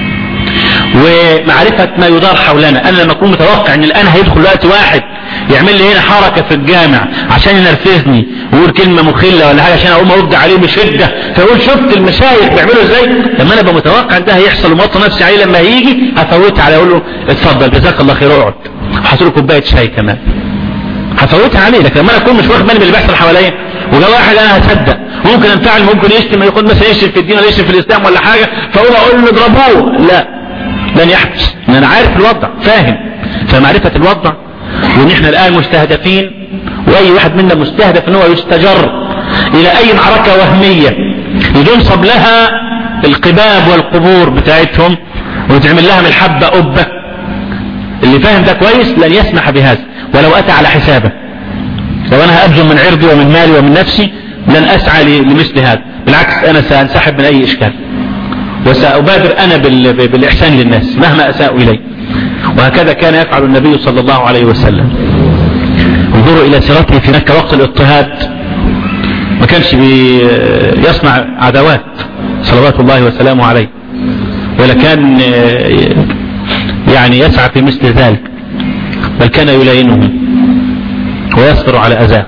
ومعرفة ما يدار حولنا انا لما اكون متوقع ان الان هيدخل وقت واحد يعمل لي هنا حركة في الجامع عشان ينرفزني ويقول كلمة مخلة ولا حاجة عشان اقوم ارد عليه بشدة فيقول شفت المشايخ بيعملوا ازاي لما انا ابقى متوقع ان ده هيحصل وموطن نفسي عليه لما هيجي افوت عليه اقول له اتفضل جزاك الله خير اقعد وحصل له كوبايه شاي كمان هفوتها عليه لكن لما انا اكون مش واخد بالي من اللي بيحصل حواليا وجا واحد انا هصدق ممكن انفعل ممكن يشتم ياخد مثلا يشتم في الدين ولا يشتم في الاسلام ولا حاجه فاقول اقول له اضربوه لا لن يحدث ان انا عارف الوضع فاهم فمعرفة الوضع وان احنا الان مستهدفين واي واحد منا مستهدف ان هو يستجر الى اي معركة وهمية ينصب لها القباب والقبور بتاعتهم ويتعمل لها من الحبة قبة اللي فاهم ده كويس لن يسمح بهذا ولو اتى على حسابه لو انا هأبذل من عرضي ومن مالي ومن نفسي لن اسعى لمثل هذا بالعكس انا سانسحب من اي اشكال وسأبادر انا بالاحسان للناس مهما اساءوا الي وهكذا كان يفعل النبي صلى الله عليه وسلم انظروا الى سيرته في مكة وقت الاضطهاد ما كانش يصنع عداوات صلوات الله وسلامه عليه ولا كان يعني يسعى في مثل ذلك بل كان يلاينهم ويصبر على أذاه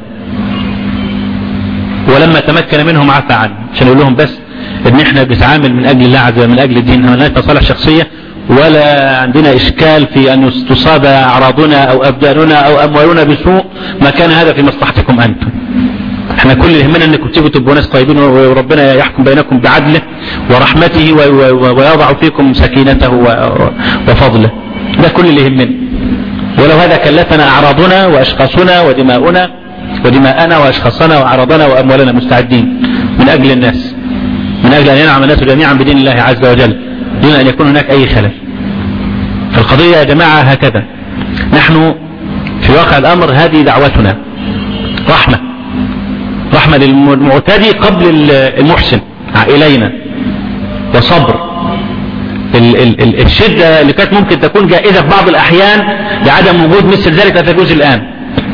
ولما تمكن منهم عفى عنه عشان يقول لهم بس ان احنا بنتعامل من اجل الله عز وجل من اجل الدين ما لناش مصالح شخصية ولا عندنا اشكال في ان تصاب اعراضنا او ابداننا او اموالنا بسوء ما كان هذا في مصلحتكم انتم احنا كل اللي يهمنا انكم تيجوا تبقوا ناس طيبين وربنا يحكم بينكم بعدله ورحمته ويضع فيكم سكينته وفضله ده كل اللي يهمنا ولو هذا كلفنا اعراضنا واشخاصنا ودماؤنا ودماءنا واشخاصنا واعراضنا واموالنا مستعدين من اجل الناس من اجل ان ينعم الناس جميعا بدين الله عز وجل دون ان يكون هناك اي خلل فالقضية يا جماعة هكذا نحن في واقع الامر هذه دعوتنا رحمة رحمة للمعتدي قبل المحسن إلينا وصبر ال ال ال الشدة اللي كانت ممكن تكون جائزة في بعض الأحيان لعدم وجود مثل ذلك لا تجوز الآن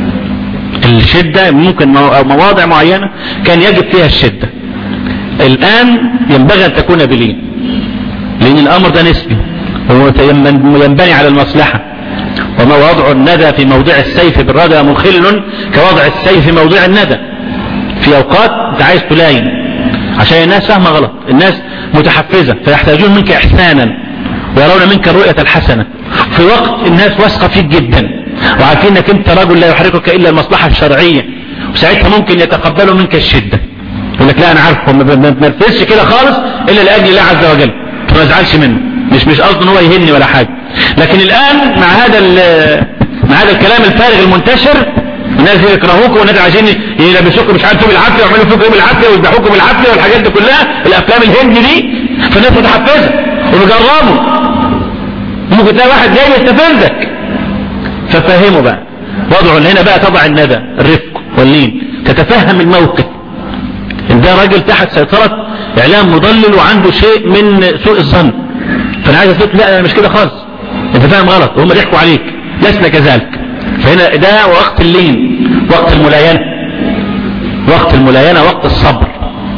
الشدة ممكن مواضع معينة كان يجب فيها الشدة الآن ينبغي أن تكون بلين لأن الأمر ده نسبي ينبني على المصلحة وما وضع الندى في موضع السيف بالردى مخل كوضع السيف في موضع الندى في اوقات انت عايز تلاين عشان الناس فاهمة غلط الناس متحفزة فيحتاجون منك احسانا ويرون منك الرؤية الحسنة في وقت الناس واثقة فيك جدا وعارفين انك انت رجل لا يحركك الا المصلحة الشرعية وساعتها ممكن يتقبلوا منك الشدة يقول لك لا انا عارفه ما بنفذش كده خالص الا لاجل الله عز وجل فما ازعلش منه مش مش قصده ان هو يهني ولا حاجة لكن الان مع هذا مع هذا الكلام الفارغ المنتشر الناس يكرهوكم والناس عايزين يلبسوكم مش عارف بالعافيه ويعملوا فيكم بالعافيه ويذبحوكم بالعافيه والحاجات دي كلها الافلام الهندي دي فالناس متحفزه وبيجربوا ممكن تلاقي واحد جاي يستفزك ففهموا بقى وضعوا هنا بقى تضع الندى الرفق واللين تتفهم الموقف ان ده راجل تحت سيطرة اعلام مضلل وعنده شيء من سوء الظن فانا عايز اقول لا انا مش كده خالص انت فاهم غلط وهم ضحكوا عليك لسنا كذلك فهنا ده وقت اللين وقت الملاينة وقت الملاينة وقت الصبر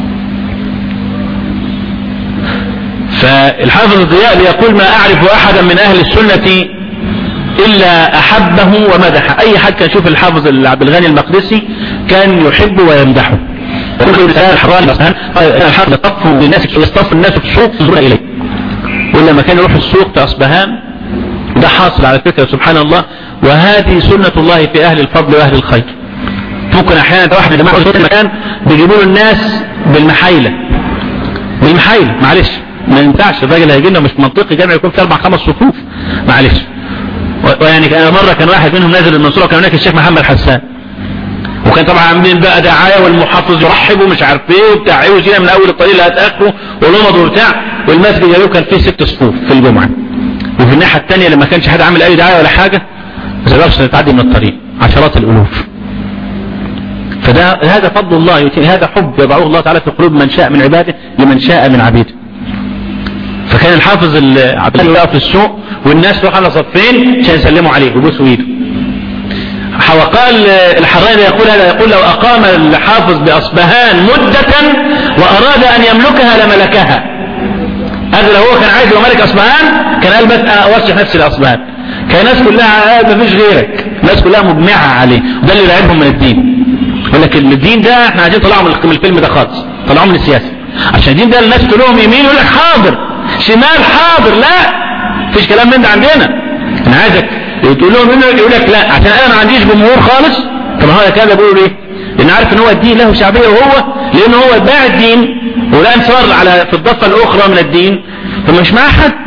فالحافظ الضياء يقول ما أعرف أحدا من أهل السنة إلا أحبه ومدح أي حد كان يشوف الحافظ عبد الغني المقدسي كان يحبه ويمدحه يقول رسالة الحران الحافظ يصطف الناس يصطف الناس في السوق ينظرون إليه ولما كان يروح السوق في أصبهان ده حاصل على فكرة سبحان الله وهذه سنة الله في أهل الفضل وأهل الخير ممكن أحيانا واحد جماعة في المكان بيجيبوا له الناس بالمحايلة بالمحايلة معلش ما ينفعش الراجل هيجي لنا مش منطقي جامع يكون في أربع خمس صفوف معلش ويعني أنا مرة كان واحد منهم نازل المنصورة وكان هناك الشيخ محمد حسان وكان طبعا عاملين بقى دعاية والمحافظ يرحب ومش عارف ايه وبتاع ايه وجينا من اول الطريق اللي هتاخره ولمض وبتاع والمسجد يا كان فيه ست صفوف في الجمعة وفي الناحية الثانية لما كانش حد عامل اي دعاية ولا حاجة ما تقدرش تعدي من الطريق عشرات الالوف فده هذا فضل الله يتي هذا حب يضعه الله تعالى في قلوب من شاء من عباده لمن شاء من عبيده فكان الحافظ عبد الله في السوق والناس تروح على صفين عشان يسلموا عليه ويبوسوا ايده وقال الحراني يقول هذا يقول لو أقام الحافظ بأصبهان مدة وأراد أن يملكها لملكها هذا لو هو كان عايز يبقى ملك أصبهان كان قال بس أوسع نفسي لأصبهان كان الناس كلها ما فيش غيرك الناس كلها مجمعة عليه ده اللي يلعبهم من الدين يقول لك الدين ده احنا عايزين طلعوا من الفيلم ده خالص طلعوا من السياسة عشان الدين ده الناس كلهم يمين يقول لك حاضر شمال حاضر لا فيش كلام من ده عندنا انا عايزك تقول لهم انه يقول لك لا عشان انا ما عنديش جمهور خالص طب هذا كده بيقولوا ليه لان عارف ان هو الدين له شعبيه وهو لان هو باع الدين ولا انصار على في الضفه الاخرى من الدين فمش معاه حد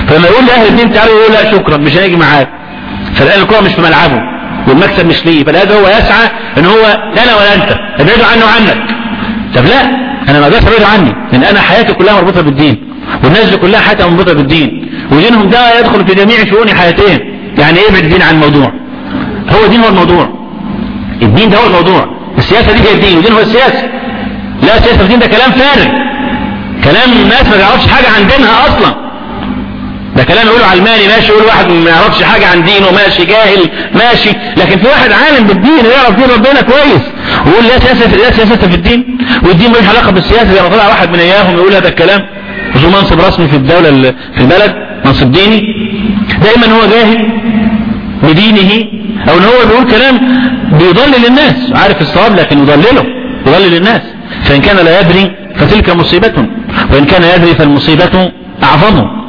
فلما يقول لاهل الدين تعالوا يقول لا شكرا مش هنيجي معاك فالان الكره مش في ملعبه والمكسب مش ليه فلهذا هو يسعى ان هو لا انا ولا انت ابعدوا عنه وعنك طب لا انا ما اقدرش ابعده عني لان انا حياتي كلها مربوطه بالدين والناس دي كلها حياتها مربوطه بالدين ودينهم ده يدخل في جميع شؤون حياتهم يعني ايه ابعد الدين عن الموضوع هو الدين هو الموضوع الدين ده هو الموضوع السياسه دي هي الدين والدين هو السياسه لا سياسه الدين ده كلام فارغ كلام الناس ما تعرفش حاجه عن دينها اصلا ده كلام يقولوا علماني ماشي يقول واحد ما يعرفش حاجة عن دينه ماشي جاهل ماشي لكن في واحد عالم بالدين ويعرف دين ربنا كويس ويقول لا سياسة لا سياسة في الدين والدين ملوش علاقة بالسياسة لما طلع واحد من اياهم يقول هذا الكلام ذو منصب رسمي في الدولة في البلد منصب ديني دايما هو جاهل بدينه او ان هو بيقول كلام بيضلل الناس عارف الصواب لكن يضلله يضلل الناس فان كان لا يدري فتلك مصيبة وان كان يدري فالمصيبة اعظمه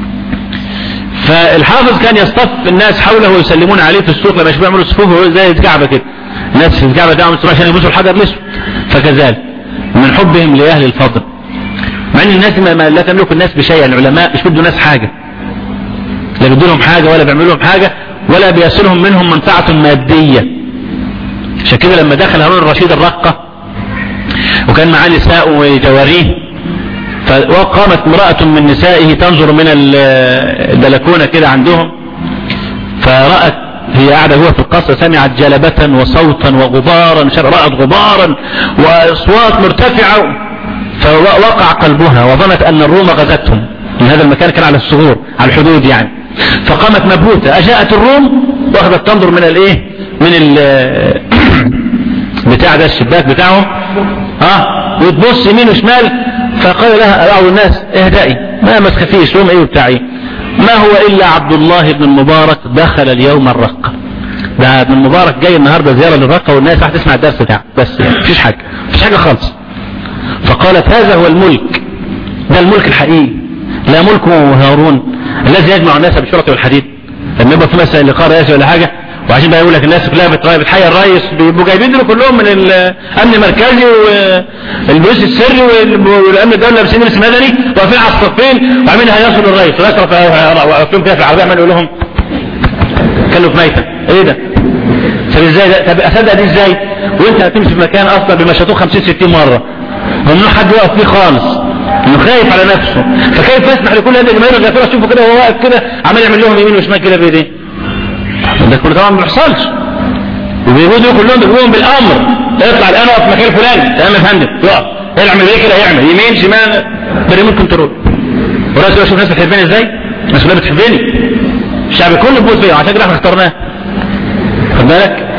فالحافظ كان يصطف الناس حوله ويسلمون عليه في السوق لما يشوفوا يعملوا صفوف زي الكعبة كده الناس في الكعبة تعمل صفوف عشان يبوسوا الحجر الاسود فكذلك من حبهم لأهل الفضل مع ان الناس ما لا تملك الناس بشيء العلماء مش بدوا ناس حاجة لا بدوا لهم حاجة ولا بيعملوا لهم حاجة ولا بيصلهم منهم منفعة مادية عشان كده لما دخل هارون الرشيد الرقة وكان معاه نساء وجواريه فقامت امرأة من نسائه تنظر من البلكونة كده عندهم فرأت هي قاعدة هو في القصر سمعت جلبة وصوتا وغبارا رأت غبارا وأصوات مرتفعة فوقع قلبها وظنت أن الروم غزتهم من هذا المكان كان على الصغور على الحدود يعني فقامت مبهوتة أجاءت الروم واخذت تنظر من الايه من ال بتاع ده الشباك بتاعهم ها وتبص يمين وشمال فقال لها بعض الناس اهدئي ما ما تخافيش روم ايه وبتاعي ما هو الا عبد الله بن المبارك دخل اليوم الرقة ده ابن المبارك جاي النهارده زيارة للرقة والناس راح تسمع الدرس بتاعه بس يعني مفيش حاجة مفيش حاجة خالص فقالت هذا هو الملك ده الملك الحقيقي لا ملك هارون الذي يجمع الناس بالشرطة والحديد لما يبقى في مثلا لقاء رئاسي ولا حاجة وعشان بقى يقول لك الناس كلها بتحيي الرئيس بيبقوا جايبين له كلهم من الامن المركزي والبوليس السري والامن الدولي لابسين لبس مدني واقفين على الصفين وعاملين هيصلوا للرئيس ويصرف واقفين كده في العربيه عمال يقول لهم كانوا في ميته ايه ده؟ طب ازاي ده؟ طب اصدق دي ازاي؟ وانت هتمشي في مكان اصلا بمشيتوه 50 60 مره ممنوع حد يقف فيه خالص انه خايف على نفسه فكيف يسمح لكل هذه الجماهير الغافله تشوفه كده وهو واقف كده عمال يعمل لهم يمين وشمال كده بايديه ده كله طبعا ما بيحصلش وبيجوا كلهم بيجيبوهم بالامر اطلع الان اقف مكان فلان تمام يا فندم يقف يعمل ايه كده يعمل يمين شمال بريموت كنترول ورئيس شوف الناس بتحبني ازاي الناس كلها بتحبني الشعب كله بيقول فيا عشان كده احنا اخترناه خد بالك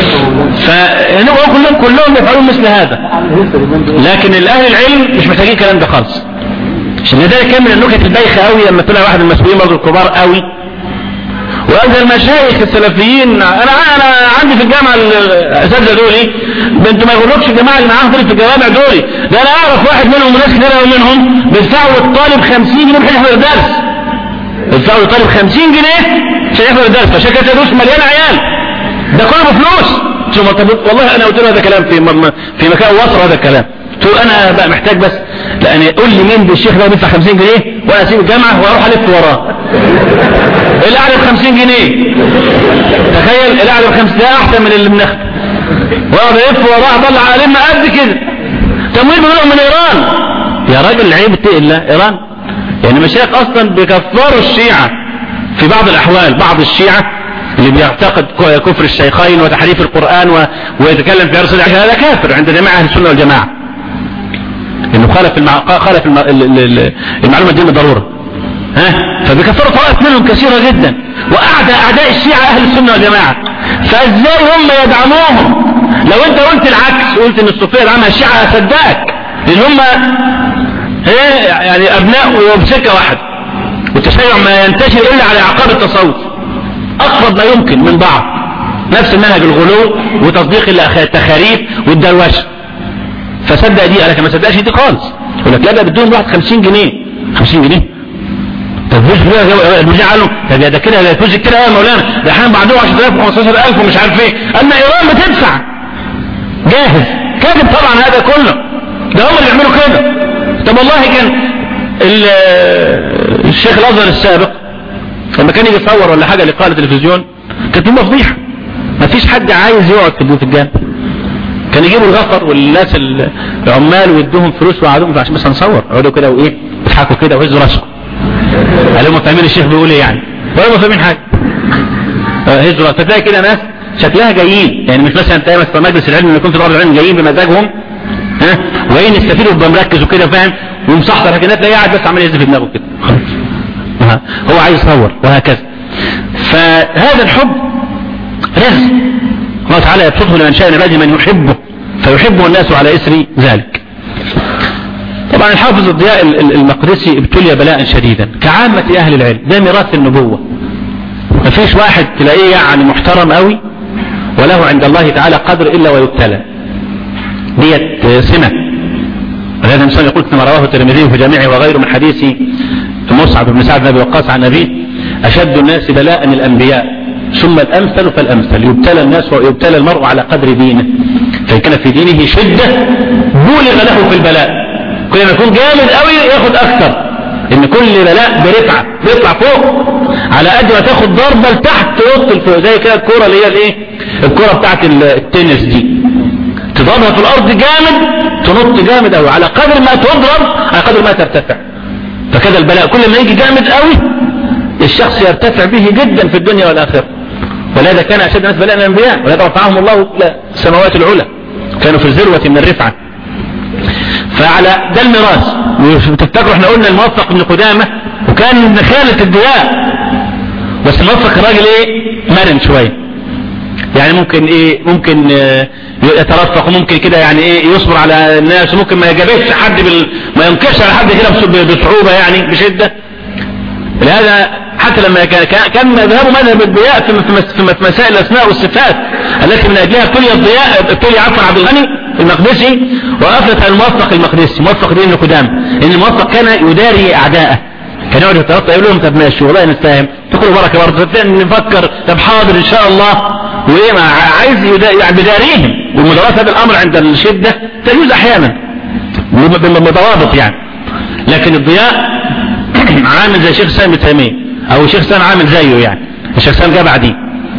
فهنا كلهم كلهم يفعلون مثل هذا لكن الاهل العلم مش محتاجين الكلام ده خالص عشان لذلك كان من النكت البايخه قوي لما طلع واحد من المسؤولين برضه الكبار قوي وهذا المشايخ السلفيين انا انا عندي في الجامعه الاساتذه دول ايه انتوا ما يغلقش الجماعه اللي معاهم في الجوامع دول ده انا اعرف واحد منهم وناس كتير منهم بيدفعوا للطالب 50 جنيه عشان يحضر الدرس بيدفعوا للطالب 50 جنيه عشان يحضر الدرس فعشان كده دروس مليانه عيال ده كله بفلوس ثم طب والله انا قلت له هذا كلام في في مكان وصل هذا الكلام قلت له انا بقى محتاج بس لان قول لي مين بالشيخ ده بيدفع 50 جنيه وانا اسيب الجامعه واروح الف وراه اللي قاعد ب 50 جنيه تخيل اللي قاعد ب 50 ده احسن من اللي بناخده واقعد الف وراه اطلع علم قد كده تمويل بيقولوا من ايران يا راجل عيب اتقي الله ايران يعني مشايخ اصلا بيكفروا الشيعه في بعض الاحوال بعض الشيعه اللي بيعتقد كفر الشيخين وتحريف القرآن و... ويتكلم في أرسل هذا كافر عند جماعة أهل السنة والجماعة انه خالف المع... خالف الم... المعلومة دي بالضرورة ها فبيكفروا طوائف منهم كثيرة جدا وأعدى أعداء الشيعة أهل السنة والجماعة فإزاي هم يدعموهم لو أنت قلت العكس قلت إن الصوفية يدعمها الشيعة هصدقك لأن هم يعني أبناء وبسكة واحد والتشيع ما ينتشر إلا على أعقاب التصوف أقرب ما يمكن من بعض نفس المنهج الغلو وتصديق التخاريف والدروشه فصدق دي قال لك ما صدقش دي خالص يقول لك لا ده بدهم واحد 50 جنيه 50 جنيه طب فلوس المذيع قال له طب ده كده ده فلوس كده يا مولانا ده احنا بعدهم 10000 و15000 ومش عارف ايه اما ايران بتدفع جاهز كاذب طبعا هذا كله ده هم اللي بيعملوا كده طب والله كان الشيخ الازهر السابق لما كان يجي يصور ولا حاجه لقاء تلفزيون كانت تبقى فضيحه ما فيش حد عايز يقعد في بيوت الجامع كان يجيبوا الغفر والناس العمال ويدوهم فلوس وقعدوهم عشان بس نصور يقعدوا كده وايه يضحكوا كده ويهزوا راسهم قالوا ما فاهمين الشيخ بيقول ايه يعني ولا ما فاهمين حاجه هزوا فتلاقي كده ناس شكلها جايين يعني مش مثلا تلاقي مثلا مجلس العلم يكون في طلاب العلم جايين بمزاجهم ها وجايين يستفيدوا ويبقى مركز وكده فاهم ومصحصح لكن تلاقيه قاعد بس عمال يهز في دماغه كده خلاص هو عايز يصور وهكذا فهذا الحب رزق الله تعالى يبسطه لمن شاء من عباده من يحبه فيحبه الناس على إثر ذلك طبعا الحافظ الضياء المقدسي ابتلي بلاء شديدا كعامة أهل العلم ده ميراث النبوة ما فيش واحد تلاقيه يعني محترم قوي وله عند الله تعالى قدر إلا ويبتلى ديت سمة ولهذا الإنسان يقول كما رواه الترمذي في جامعه وغيره من حديث مصعب بن سعد بن ابي وقاص عن أبيه أشد الناس بلاء الأنبياء ثم الأمثل فالأمثل يبتلى الناس ويبتلى المرء على قدر دينه فإن كان في دينه شدة بولغ له في البلاء كل ما يكون جامد قوي ياخد أكثر إن كل بلاء برفعة بيطلع فوق على قد ما تاخد ضربة لتحت تنط لفوق زي كده الكورة اللي هي الايه الكورة بتاعت التنس دي تضربها في الأرض جامد تنط جامد قوي على قدر ما تضرب على قدر ما ترتفع فكذا البلاء كل ما يجي جامد قوي الشخص يرتفع به جدا في الدنيا والآخرة ولهذا كان أشد الناس بلاء الأنبياء ولهذا رفعهم الله إلى السماوات العلى كانوا في الذروة من الرفعة فعلى ده الميراث تفتكروا احنا قلنا الموفق ابن قدامة وكان ابن خالة الدياء بس الموفق الراجل ايه مرن شوية يعني ممكن ايه ممكن اه يترفق وممكن كده يعني ايه يصبر على الناس وممكن ما يجابهش حد بال... ما ينكرش على حد كده بصعوبة يعني بشدة لهذا حتى لما كان كان مذهبه مذهب الضياء في في مسائل الاسماء والصفات التي من اجلها ابتلي الضياء ابتلي عفوا عبد الغني المقدسي وافلت الموفق المقدسي موفق دين قدام ان الموفق كان يداري اعداءه كان يقعد يترطى يقول لهم طب ماشي والله نستاهم تقولوا بركه برضه نفكر طب حاضر ان شاء الله وايه ما عايز يعني بداريهم ومدارات هذا الامر عند الشده تجوز احيانا بضوابط يعني لكن الضياء عامل زي شيخ سامي تيميه او شيخ سام عامل زيه يعني الشيخ سام جه بعديه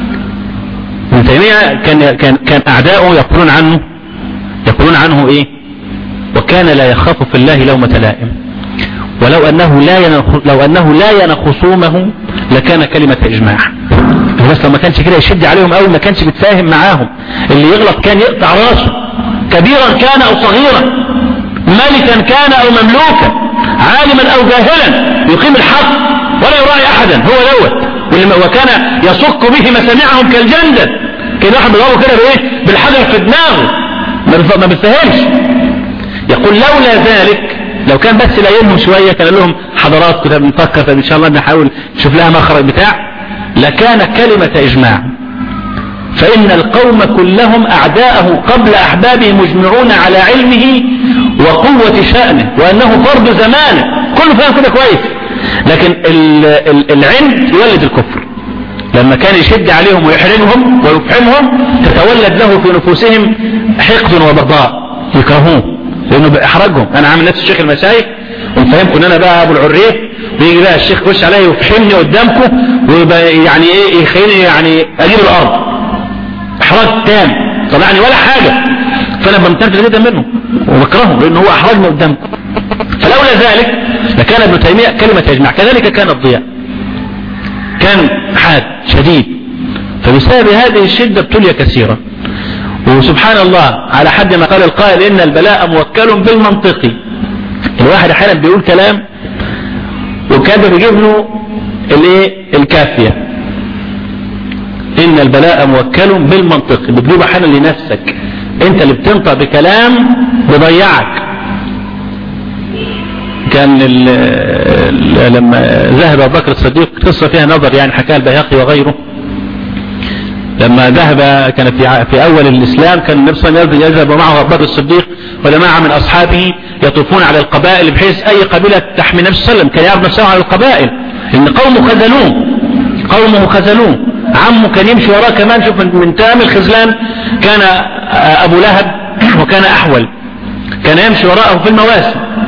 ابن تيميه كان كان كان اعداؤه يقولون عنه يقولون عنه ايه وكان لا يخاف في الله لومة لائم ولو انه لا ينخ... لو انه لا ين خصومه لكان كلمة اجماع بس لو ما كانش كده يشد عليهم قوي ما كانش بيتفاهم معاهم اللي يغلط كان يقطع راسه كبيرا كان او صغيرا ملكا كان او مملوكا عالما او جاهلا يقيم الحق ولا يراعي احدا هو دوت وكان يصك به مسامعهم كالجندل كان واحد بيضربه كده بايه بالحجر في دماغه ما بيستاهلش يقول لولا ذلك لو كان بس لايمهم شويه كان لهم حضارات كده بنفكر طب ان شاء الله نحاول نشوف لها مخرج بتاع لكان كلمة اجماع فإن القوم كلهم أعداءه قبل أحبابه مجمعون على علمه وقوة شأنه وأنه فرض زمانه كله فاهم كده كويس لكن العلم يولد الكفر لما كان يشد عليهم ويحرمهم ويفحمهم تتولد له في نفوسهم حقد وبغضاء يكرهوه لأنه بإحراجهم أنا عامل نفس الشيخ المشايخ ومفهمكم ان انا بقى ابو العريف بيجي بقى الشيخ يخش عليا ويفحمني قدامكم ويبقى يعني ايه يخليني يعني اجيب الارض احراج تام طلعني ولا حاجة فانا بمتنفذ جدا منه وبكرهه لانه هو احرجني قدامه فلولا ذلك لكان ابن تيمية كلمة يجمع كذلك كان الضياء كان حاد شديد فبسبب هذه الشدة ابتلي كثيرا وسبحان الله على حد ما قال القائل ان البلاء موكل بالمنطق الواحد احيانا بيقول كلام وكان بيجيب له الايه الكافيه ان البلاء موكل بالمنطق بتجيب احيانا لنفسك انت اللي بتنطق بكلام بيضيعك كان ال ال لما ذهب ابو بكر الصديق قصه فيها نظر يعني حكاها البيهقي وغيره لما ذهب كان في في اول الاسلام كان النبي صلى الله عليه وسلم يذهب معه ابو بكر الصديق وجماعه من اصحابه يطوفون على القبائل بحيث اي قبيله تحمي النبي صلى الله عليه وسلم كان يعرف نفسه على القبائل ان قومه خذلوه قومه خذلوه عمه كان يمشي وراه كمان شوف من تام الخذلان كان ابو لهب وكان احول كان يمشي وراءه في المواسم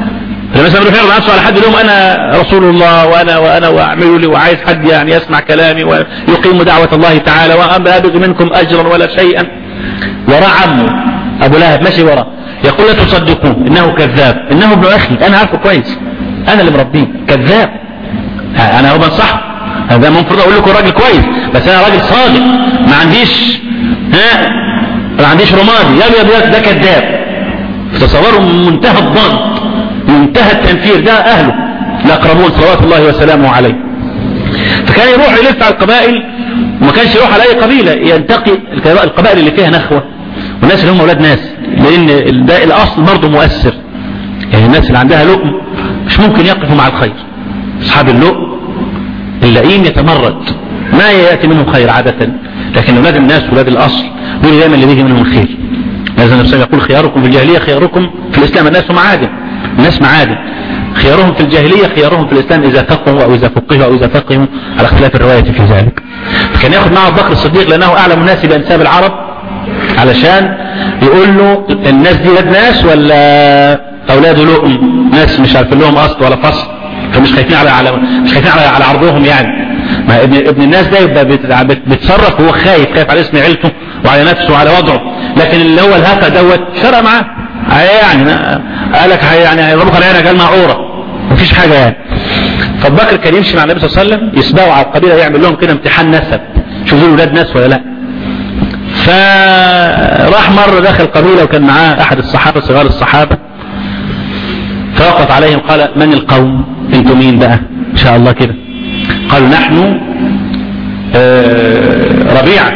مثلا يروح يعرض نفسه على حد يقول انا رسول الله وانا وانا واعملوا لي وعايز حد يعني يسمع كلامي ويقيم دعوة الله تعالى وانا ابغي منكم اجرا ولا شيئا وراء عمه ابو لهب ماشي وراه يقول لا تصدقوه انه كذاب انه ابن اخي انا عارفه كويس انا اللي مربيه كذاب انا هو بنصحه هذا المفروض اقول لكم راجل كويس بس انا راجل صادق ما عنديش ها ما عنديش رمادي يا ابيض ده كذاب تصوروا منتهى الضغط منتهى التنفير ده اهله الاقربون صلوات الله وسلامه عليه فكان يروح يلف على القبائل وما كانش يروح على اي قبيلة ينتقي القبائل اللي فيها نخوة والناس اللي هم اولاد ناس لان ده الاصل برضه مؤثر يعني الناس اللي عندها لقم مش ممكن يقفوا مع الخير اصحاب اللقم اللئيم يتمرد ما يأتي منهم خير عادة لكن اولاد الناس اولاد الاصل دول دايما اللي بيجي منهم الخير لازم النبي يقول خياركم في الجاهلية خياركم في الاسلام الناس معادن الناس معادن خيارهم في الجاهلية خيارهم في الإسلام إذا فقهوا أو إذا فقهوا أو إذا فقهوا على اختلاف الرواية في ذلك فكان ياخذ معه بكر الصديق لأنه أعلم الناس بأنساب العرب علشان يقول له الناس دي ولاد ناس ولا أولاد لؤم ناس مش عارفين لهم أصل ولا فصل فمش خايفين على على مش خايفين على على عرضهم يعني ما ابن ابن الناس ده يبقى بيتصرف وهو خايف خايف على اسم عيلته وعلى نفسه وعلى وضعه لكن اللي هو الهفا دوت فرق معاه يعني قالك يعني هيضربك على عينك قال معوره مفيش حاجه يعني فبكر كان يمشي مع النبي صلى الله عليه وسلم يسبقوا على القبيله يعمل لهم كده امتحان نسب شوفوا دول ولاد ناس ولا لا فراح مرة داخل قبيلة وكان معاه أحد الصحابة صغار الصحابة فوقف عليهم قال من القوم انتم مين بقى ان شاء الله كده قالوا نحن ربيعة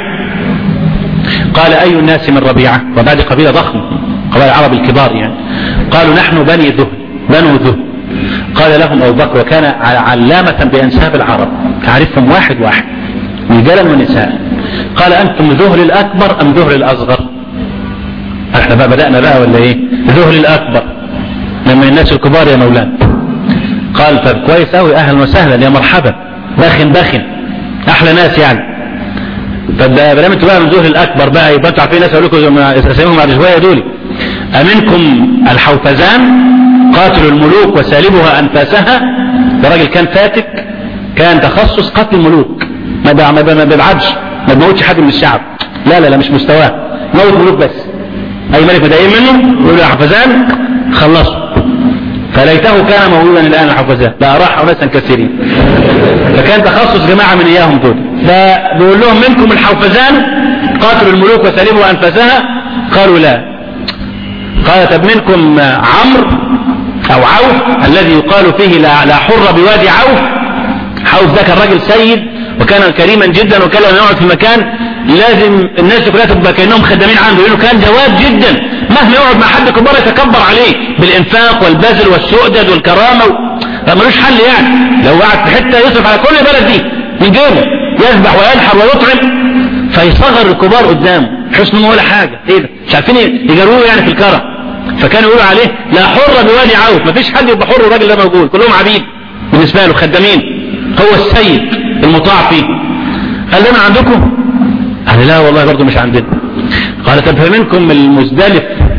قال أي الناس من ربيعة وبعد قبيلة ضخمة قبائل العرب الكبار يعني قالوا نحن بني ذهل بنو ذهل قال لهم أبو بكر وكان علامة بأنساب العرب تعرفهم واحد واحد رجالا ونساء قال أنتم ذهل الأكبر أم ذهل الأصغر احنا بقى بدأنا بقى ولا ايه ذهل الأكبر لما الناس الكبار يا مولانا قال طب كويس قوي اهلا وسهلا يا مرحبا باخن باخن احلى ناس يعني طب ده بلام انتوا بقى من ذهل الاكبر بقى يبقى انتوا عارفين ناس اقول لكم اساميهم بعد شويه دول امنكم الحوفزان قاتل الملوك وسالبها انفاسها ده راجل كان فاتك كان تخصص قتل الملوك ما ما بيبعدش ما بيموتش حد من الشعب لا لا لا مش مستواه موت ملوك بس اي ملك مضايقين منه يقول يا حفزان خلصوا فليته كان موجودا الان الحفزان لا راح اناسا كثيرين فكان تخصص جماعه من اياهم دول فبيقول لهم منكم الحوفزان قاتلوا الملوك وسلبوا انفاسها قالوا لا قال طب منكم عمرو او عوف الذي يقال فيه لا, لا حر بوادي عوف عوف ده كان راجل سيد وكان كريما جدا وكان لما يقعد في مكان لازم الناس كلها تبقى كانهم خدامين عنده لانه كان جواد جدا مهما يقعد مع حد كبار يتكبر عليه بالانفاق والبذل والسؤدد والكرامه و... ملوش حل يعني لو قعد في حته يصرف على كل البلد دي من جيبه يذبح وينحر ويطعم فيصغر الكبار قدامه حسن ولا حاجه ايه ده مش عارفين يجروه يعني في الكرم فكانوا يقولوا عليه لا حر بوادي عوف مفيش حد يبقى حر الراجل ده موجود كلهم عبيد بالنسبه له خدامين هو السيد المطاع فيه قال ده من عندكم قال لا والله برضه مش عندنا قال طب فمنكم المزدلف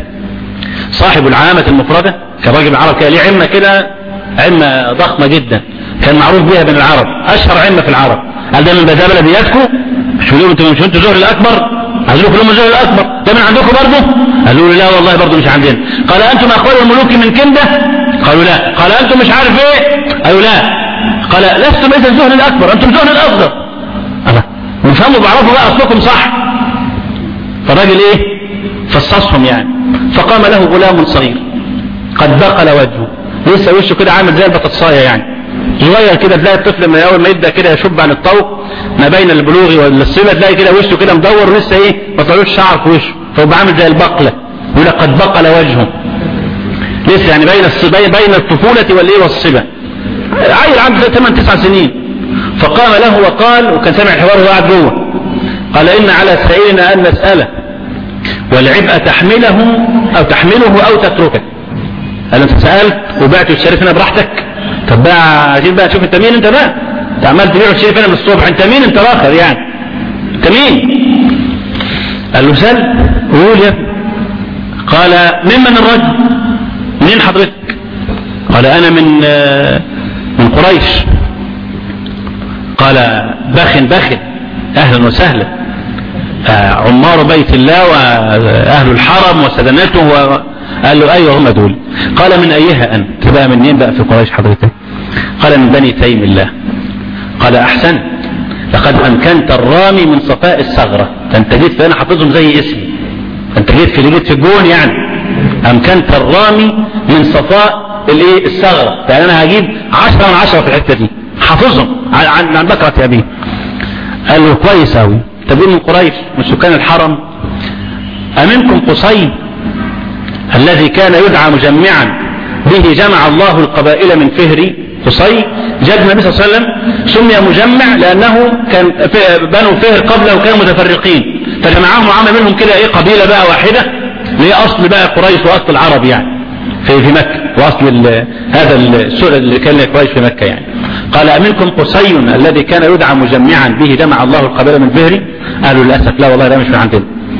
صاحب العامة المفردة كان راجل العرب كان ليه عمة كده عمة ضخمة جدا كان معروف بها بين العرب أشهر عمة في العرب قال ده من بذابة بلدياتكم مش بيقولوا انتوا مش انتوا زهر الأكبر قالوا كلهم زهر الأكبر ده من عندكم برضه قالوا له لا والله برضه مش عندنا قال أنتم أخوال الملوك من كندة قالوا لا قال أنتم مش عارف ايه قالوا لا قال لستم إذا الزهر الأكبر أنتم زهر الأصغر الله وفهموا بعرفوا بقى أصلكم صح فالراجل ايه فصصهم يعني فقام له غلام صغير قد بقل وجهه لسه وشه كده عامل زي البطاطسايه يعني صغير كده تلاقي الطفل من اول ما يبدا كده يشب عن الطوق ما بين البلوغ والصبا تلاقي كده وشه كده مدور ولسه ايه ما طلعوش شعر في وشه فهو عامل زي البقله يقول قد بقل وجهه لسه يعني بين الصبا بين الطفوله والايه والصبا عيل عنده 8 9 سنين فقام له وقال وكان سامع الحوار وهو قاعد جوه قال ان على سائلنا ان نساله والعبء تحمله او تحمله او تتركه قال انت سالت وبعت وتشرف هنا براحتك طب بقى عايزين بقى تشوف انت مين انت بقى انت عمال تبيع وتشرف هنا من الصبح انت مين انت الاخر يعني انت مين قال له سل قول يا ابني قال ممن الرجل مين حضرتك قال أنا من من قريش قال بخ بخ أهلا وسهلا عمار بيت الله وأهل الحرم وسدنته قال له أيوة هم دول قال من أيها أنت بقى منين بقى في قريش حضرتك قال من بني تيم الله قال أحسن لقد أمكنت الرامي من صفاء الثغرة فأنت جيت فأنا حافظهم زي اسمي أنت جيت في جيت في الجون يعني أمكنت الرامي من صفاء الايه الثغرة يعني أنا هجيب عشرة من عشرة في الحتة دي حافظهم عن عن بكرة أبيه قال له كويس أوي تبين من قريش من سكان الحرم أمنكم قصي الذي كان يدعى مجمعا به جمع الله القبائل من فهري قصي جد النبي صلى الله عليه وسلم سمي مجمع لأنه كان بنو فهر قبله كانوا متفرقين فجمعهم وعمل منهم كده ايه قبيلة بقى واحدة اللي هي أصل بقى قريش وأصل العرب يعني في في مكة وأصل ال هذا السؤال اللي كان قريش في مكة يعني قال أمنكم قصي الذي كان يدعى مجمعا به جمع الله القبيلة من فهري قالوا للأسف لا والله ده مش من عندنا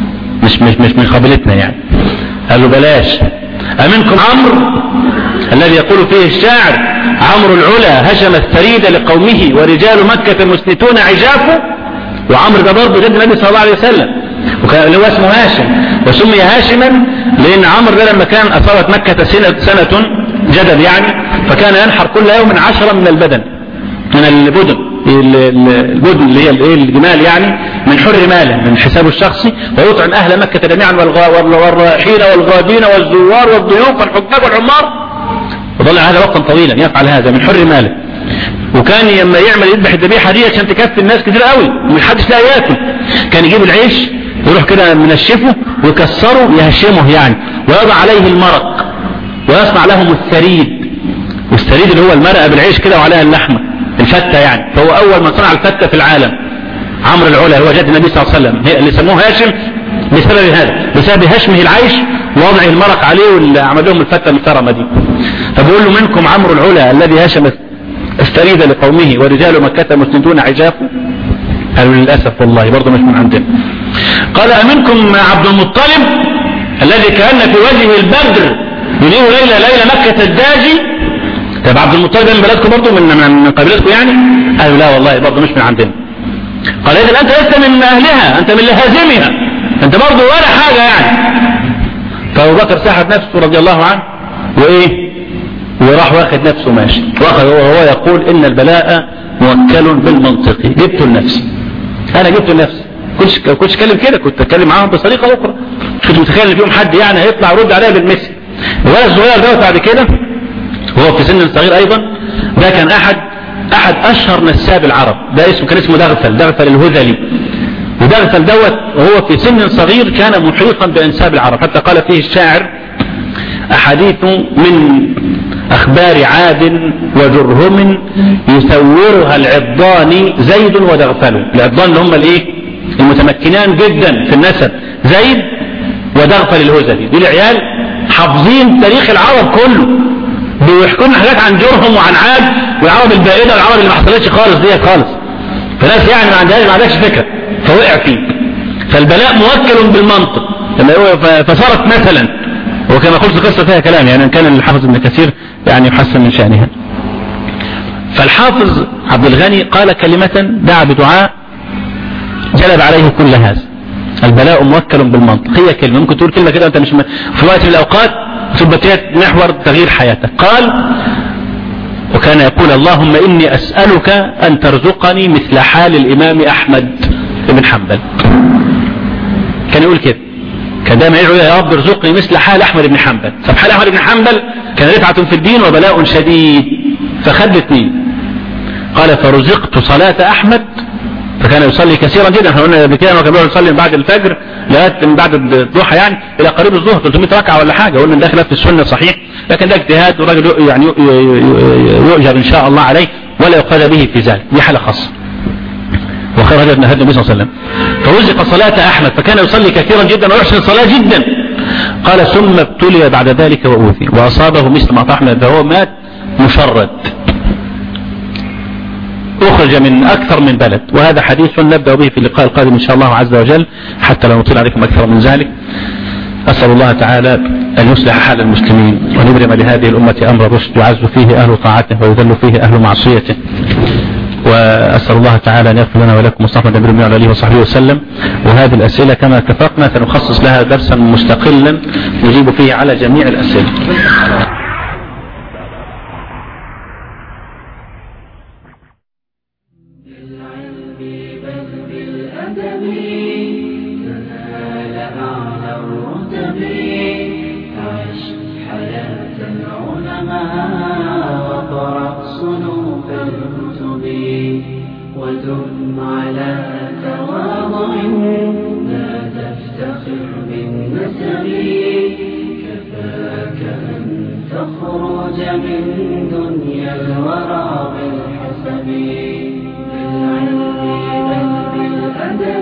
مش مش مش من قبيلتنا يعني قالوا بلاش أمنكم عمرو الذي يقول فيه الشاعر عمرو العلا هشم الثريد لقومه ورجال مكة مسنتون عجافه وعمرو ده برضه جد النبي صلى الله عليه وسلم وكان اللي هو اسمه هاشم وسمي هاشما لأن عمرو ده لما كان أصابت مكة سنة, سنة جدب يعني فكان ينحر كل يوم عشرة من البدن من البدن البدن اللي هي الايه الجمال يعني من حر ماله من حسابه الشخصي ويطعم اهل مكة جميعا والرايحين والغادين والزوار والضيوف والحجاج والعمار وظل هذا وقتا طويلا يفعل هذا من حر ماله وكان لما يعمل يذبح الذبيحه دي عشان تكفي الناس كتير قوي ومش حدش لا ياكل كان يجيب العيش يروح كده منشفه ويكسره يهشمه يعني ويضع عليه المرق ويصنع لهم الثريد والثريد اللي هو المرقه بالعيش كده وعليها اللحمه الفتة يعني فهو أول من صنع الفتة في العالم عمرو العلا هو جد النبي صلى الله عليه وسلم اللي سموه هاشم بسبب هذا بسبب هشمه العيش ووضع المرق عليه واللي عمل لهم الفتة المحترمة دي فبقول له منكم عمرو العلا الذي هشم استريد لقومه ورجال مكة مسندون عجافه قالوا للأسف والله برضه مش من عندنا قال أمنكم عبد المطلب الذي كان في وجه البدر يليه ليلة ليلة مكة الداجي طب عبد المطلب من بلدكم برضه من من قبيلتكم يعني قالوا لا والله برضه مش من عندنا قال اذا انت لست من اهلها انت من لهازمها انت برضه ولا حاجه يعني فابو بكر سحب نفسه رضي الله عنه وايه وراح واخد نفسه ماشي واخذ وهو يقول ان البلاء موكل بالمنطق جبته لنفسي انا جبته لنفسي كنتش كنتش اتكلم كده كنت اتكلم معاهم بطريقه اخرى كنت متخيل ان فيهم حد يعني هيطلع يرد عليا بالمثل الولد الصغير ده بعد كده وهو في سن صغير ايضا ده كان احد احد اشهر نساب العرب ده اسمه كان اسمه دغفل دغفل الهذلي ودغفل دوت وهو في سن صغير كان محيطا بانساب العرب حتى قال فيه الشاعر احاديث من اخبار عاد وجرهم يسورها العضان زيد ودغفل العضان اللي هم الايه المتمكنان جدا في النسب زيد ودغفل الهذلي دول عيال حافظين تاريخ العرب كله بيحكوا لنا حاجات عن جرهم وعن عاد والعرب البائده والعرب اللي ما حصلتش خالص ديت خالص فناس يعني ما عندهاش ما عندهاش فكره فوقع فيه فالبلاء موكل بالمنطق لما هو فصارت مثلا وكما قلت القصه فيها كلام يعني كان الحافظ ابن كثير يعني يحسن من شانها فالحافظ عبد الغني قال كلمة دعا بدعاء جلب عليه كل هذا البلاء موكل بالمنطق هي كلمة ممكن تقول كلمة كده أنت مش في وقت من الأوقات ثبتت محور تغيير حياتك قال وكان يقول اللهم إني أسألك أن ترزقني مثل حال الإمام أحمد بن حنبل كان يقول كده كان دايما يدعو يا رب ارزقني مثل حال أحمد بن حنبل طب حال أحمد بن حنبل كان رفعة في الدين وبلاء شديد فخد الاثنين قال فرزقت صلاة أحمد فكان يصلي كثيرا جدا احنا قلنا قبل كده كان بيقعد يصلي من بعد الفجر لغايه من بعد الضحى يعني الى قريب الظهر 300 ركعه ولا حاجه قلنا ده خلاف في السنه صحيح لكن ده اجتهاد والراجل يعني يؤجر ان شاء الله عليه ولا يقال به في ذلك دي حاله خاصه وخير هدى هدى النبي صلى الله عليه وسلم فرزق صلاة أحمد فكان يصلي كثيرا جدا ويحسن الصلاة جدا قال ثم ابتلي بعد ذلك وأوذي وأصابه مثل ما أحمد فهو مات مشرد أخرج من أكثر من بلد وهذا حديث نبدأ به في اللقاء القادم إن شاء الله عز وجل حتى لا نطيل عليكم أكثر من ذلك أسأل الله تعالى أن يصلح حال المسلمين وأن يبرم لهذه الأمة أمر الرشد يعز فيه أهل طاعته ويذل فيه أهل معصيته وأسأل الله تعالى أن يغفر لنا ولكم مصطفى النبي من عليه وصحبه وسلم وهذه الأسئلة كما اتفقنا سنخصص لها درسا مستقلا نجيب فيه على جميع الأسئلة ودم على تواضع لا تفتخر بالنسب كفاك أن تخرج من دنيا الورى بالحسب بالعلم بل بالأدب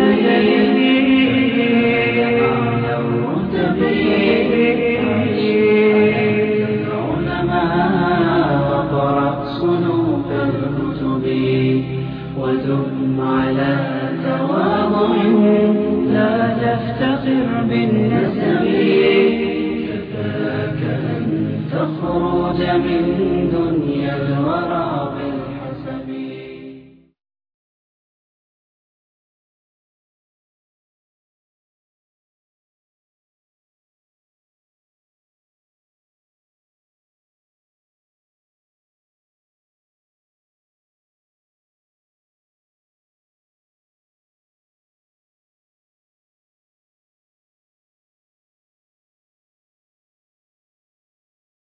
على الرتب عش حياة العلماء وقرأ صنوف الكتب ودم على تواضع لا تفتخر بالنسب كفاك أن تخرج من دنيا الورى بالحسب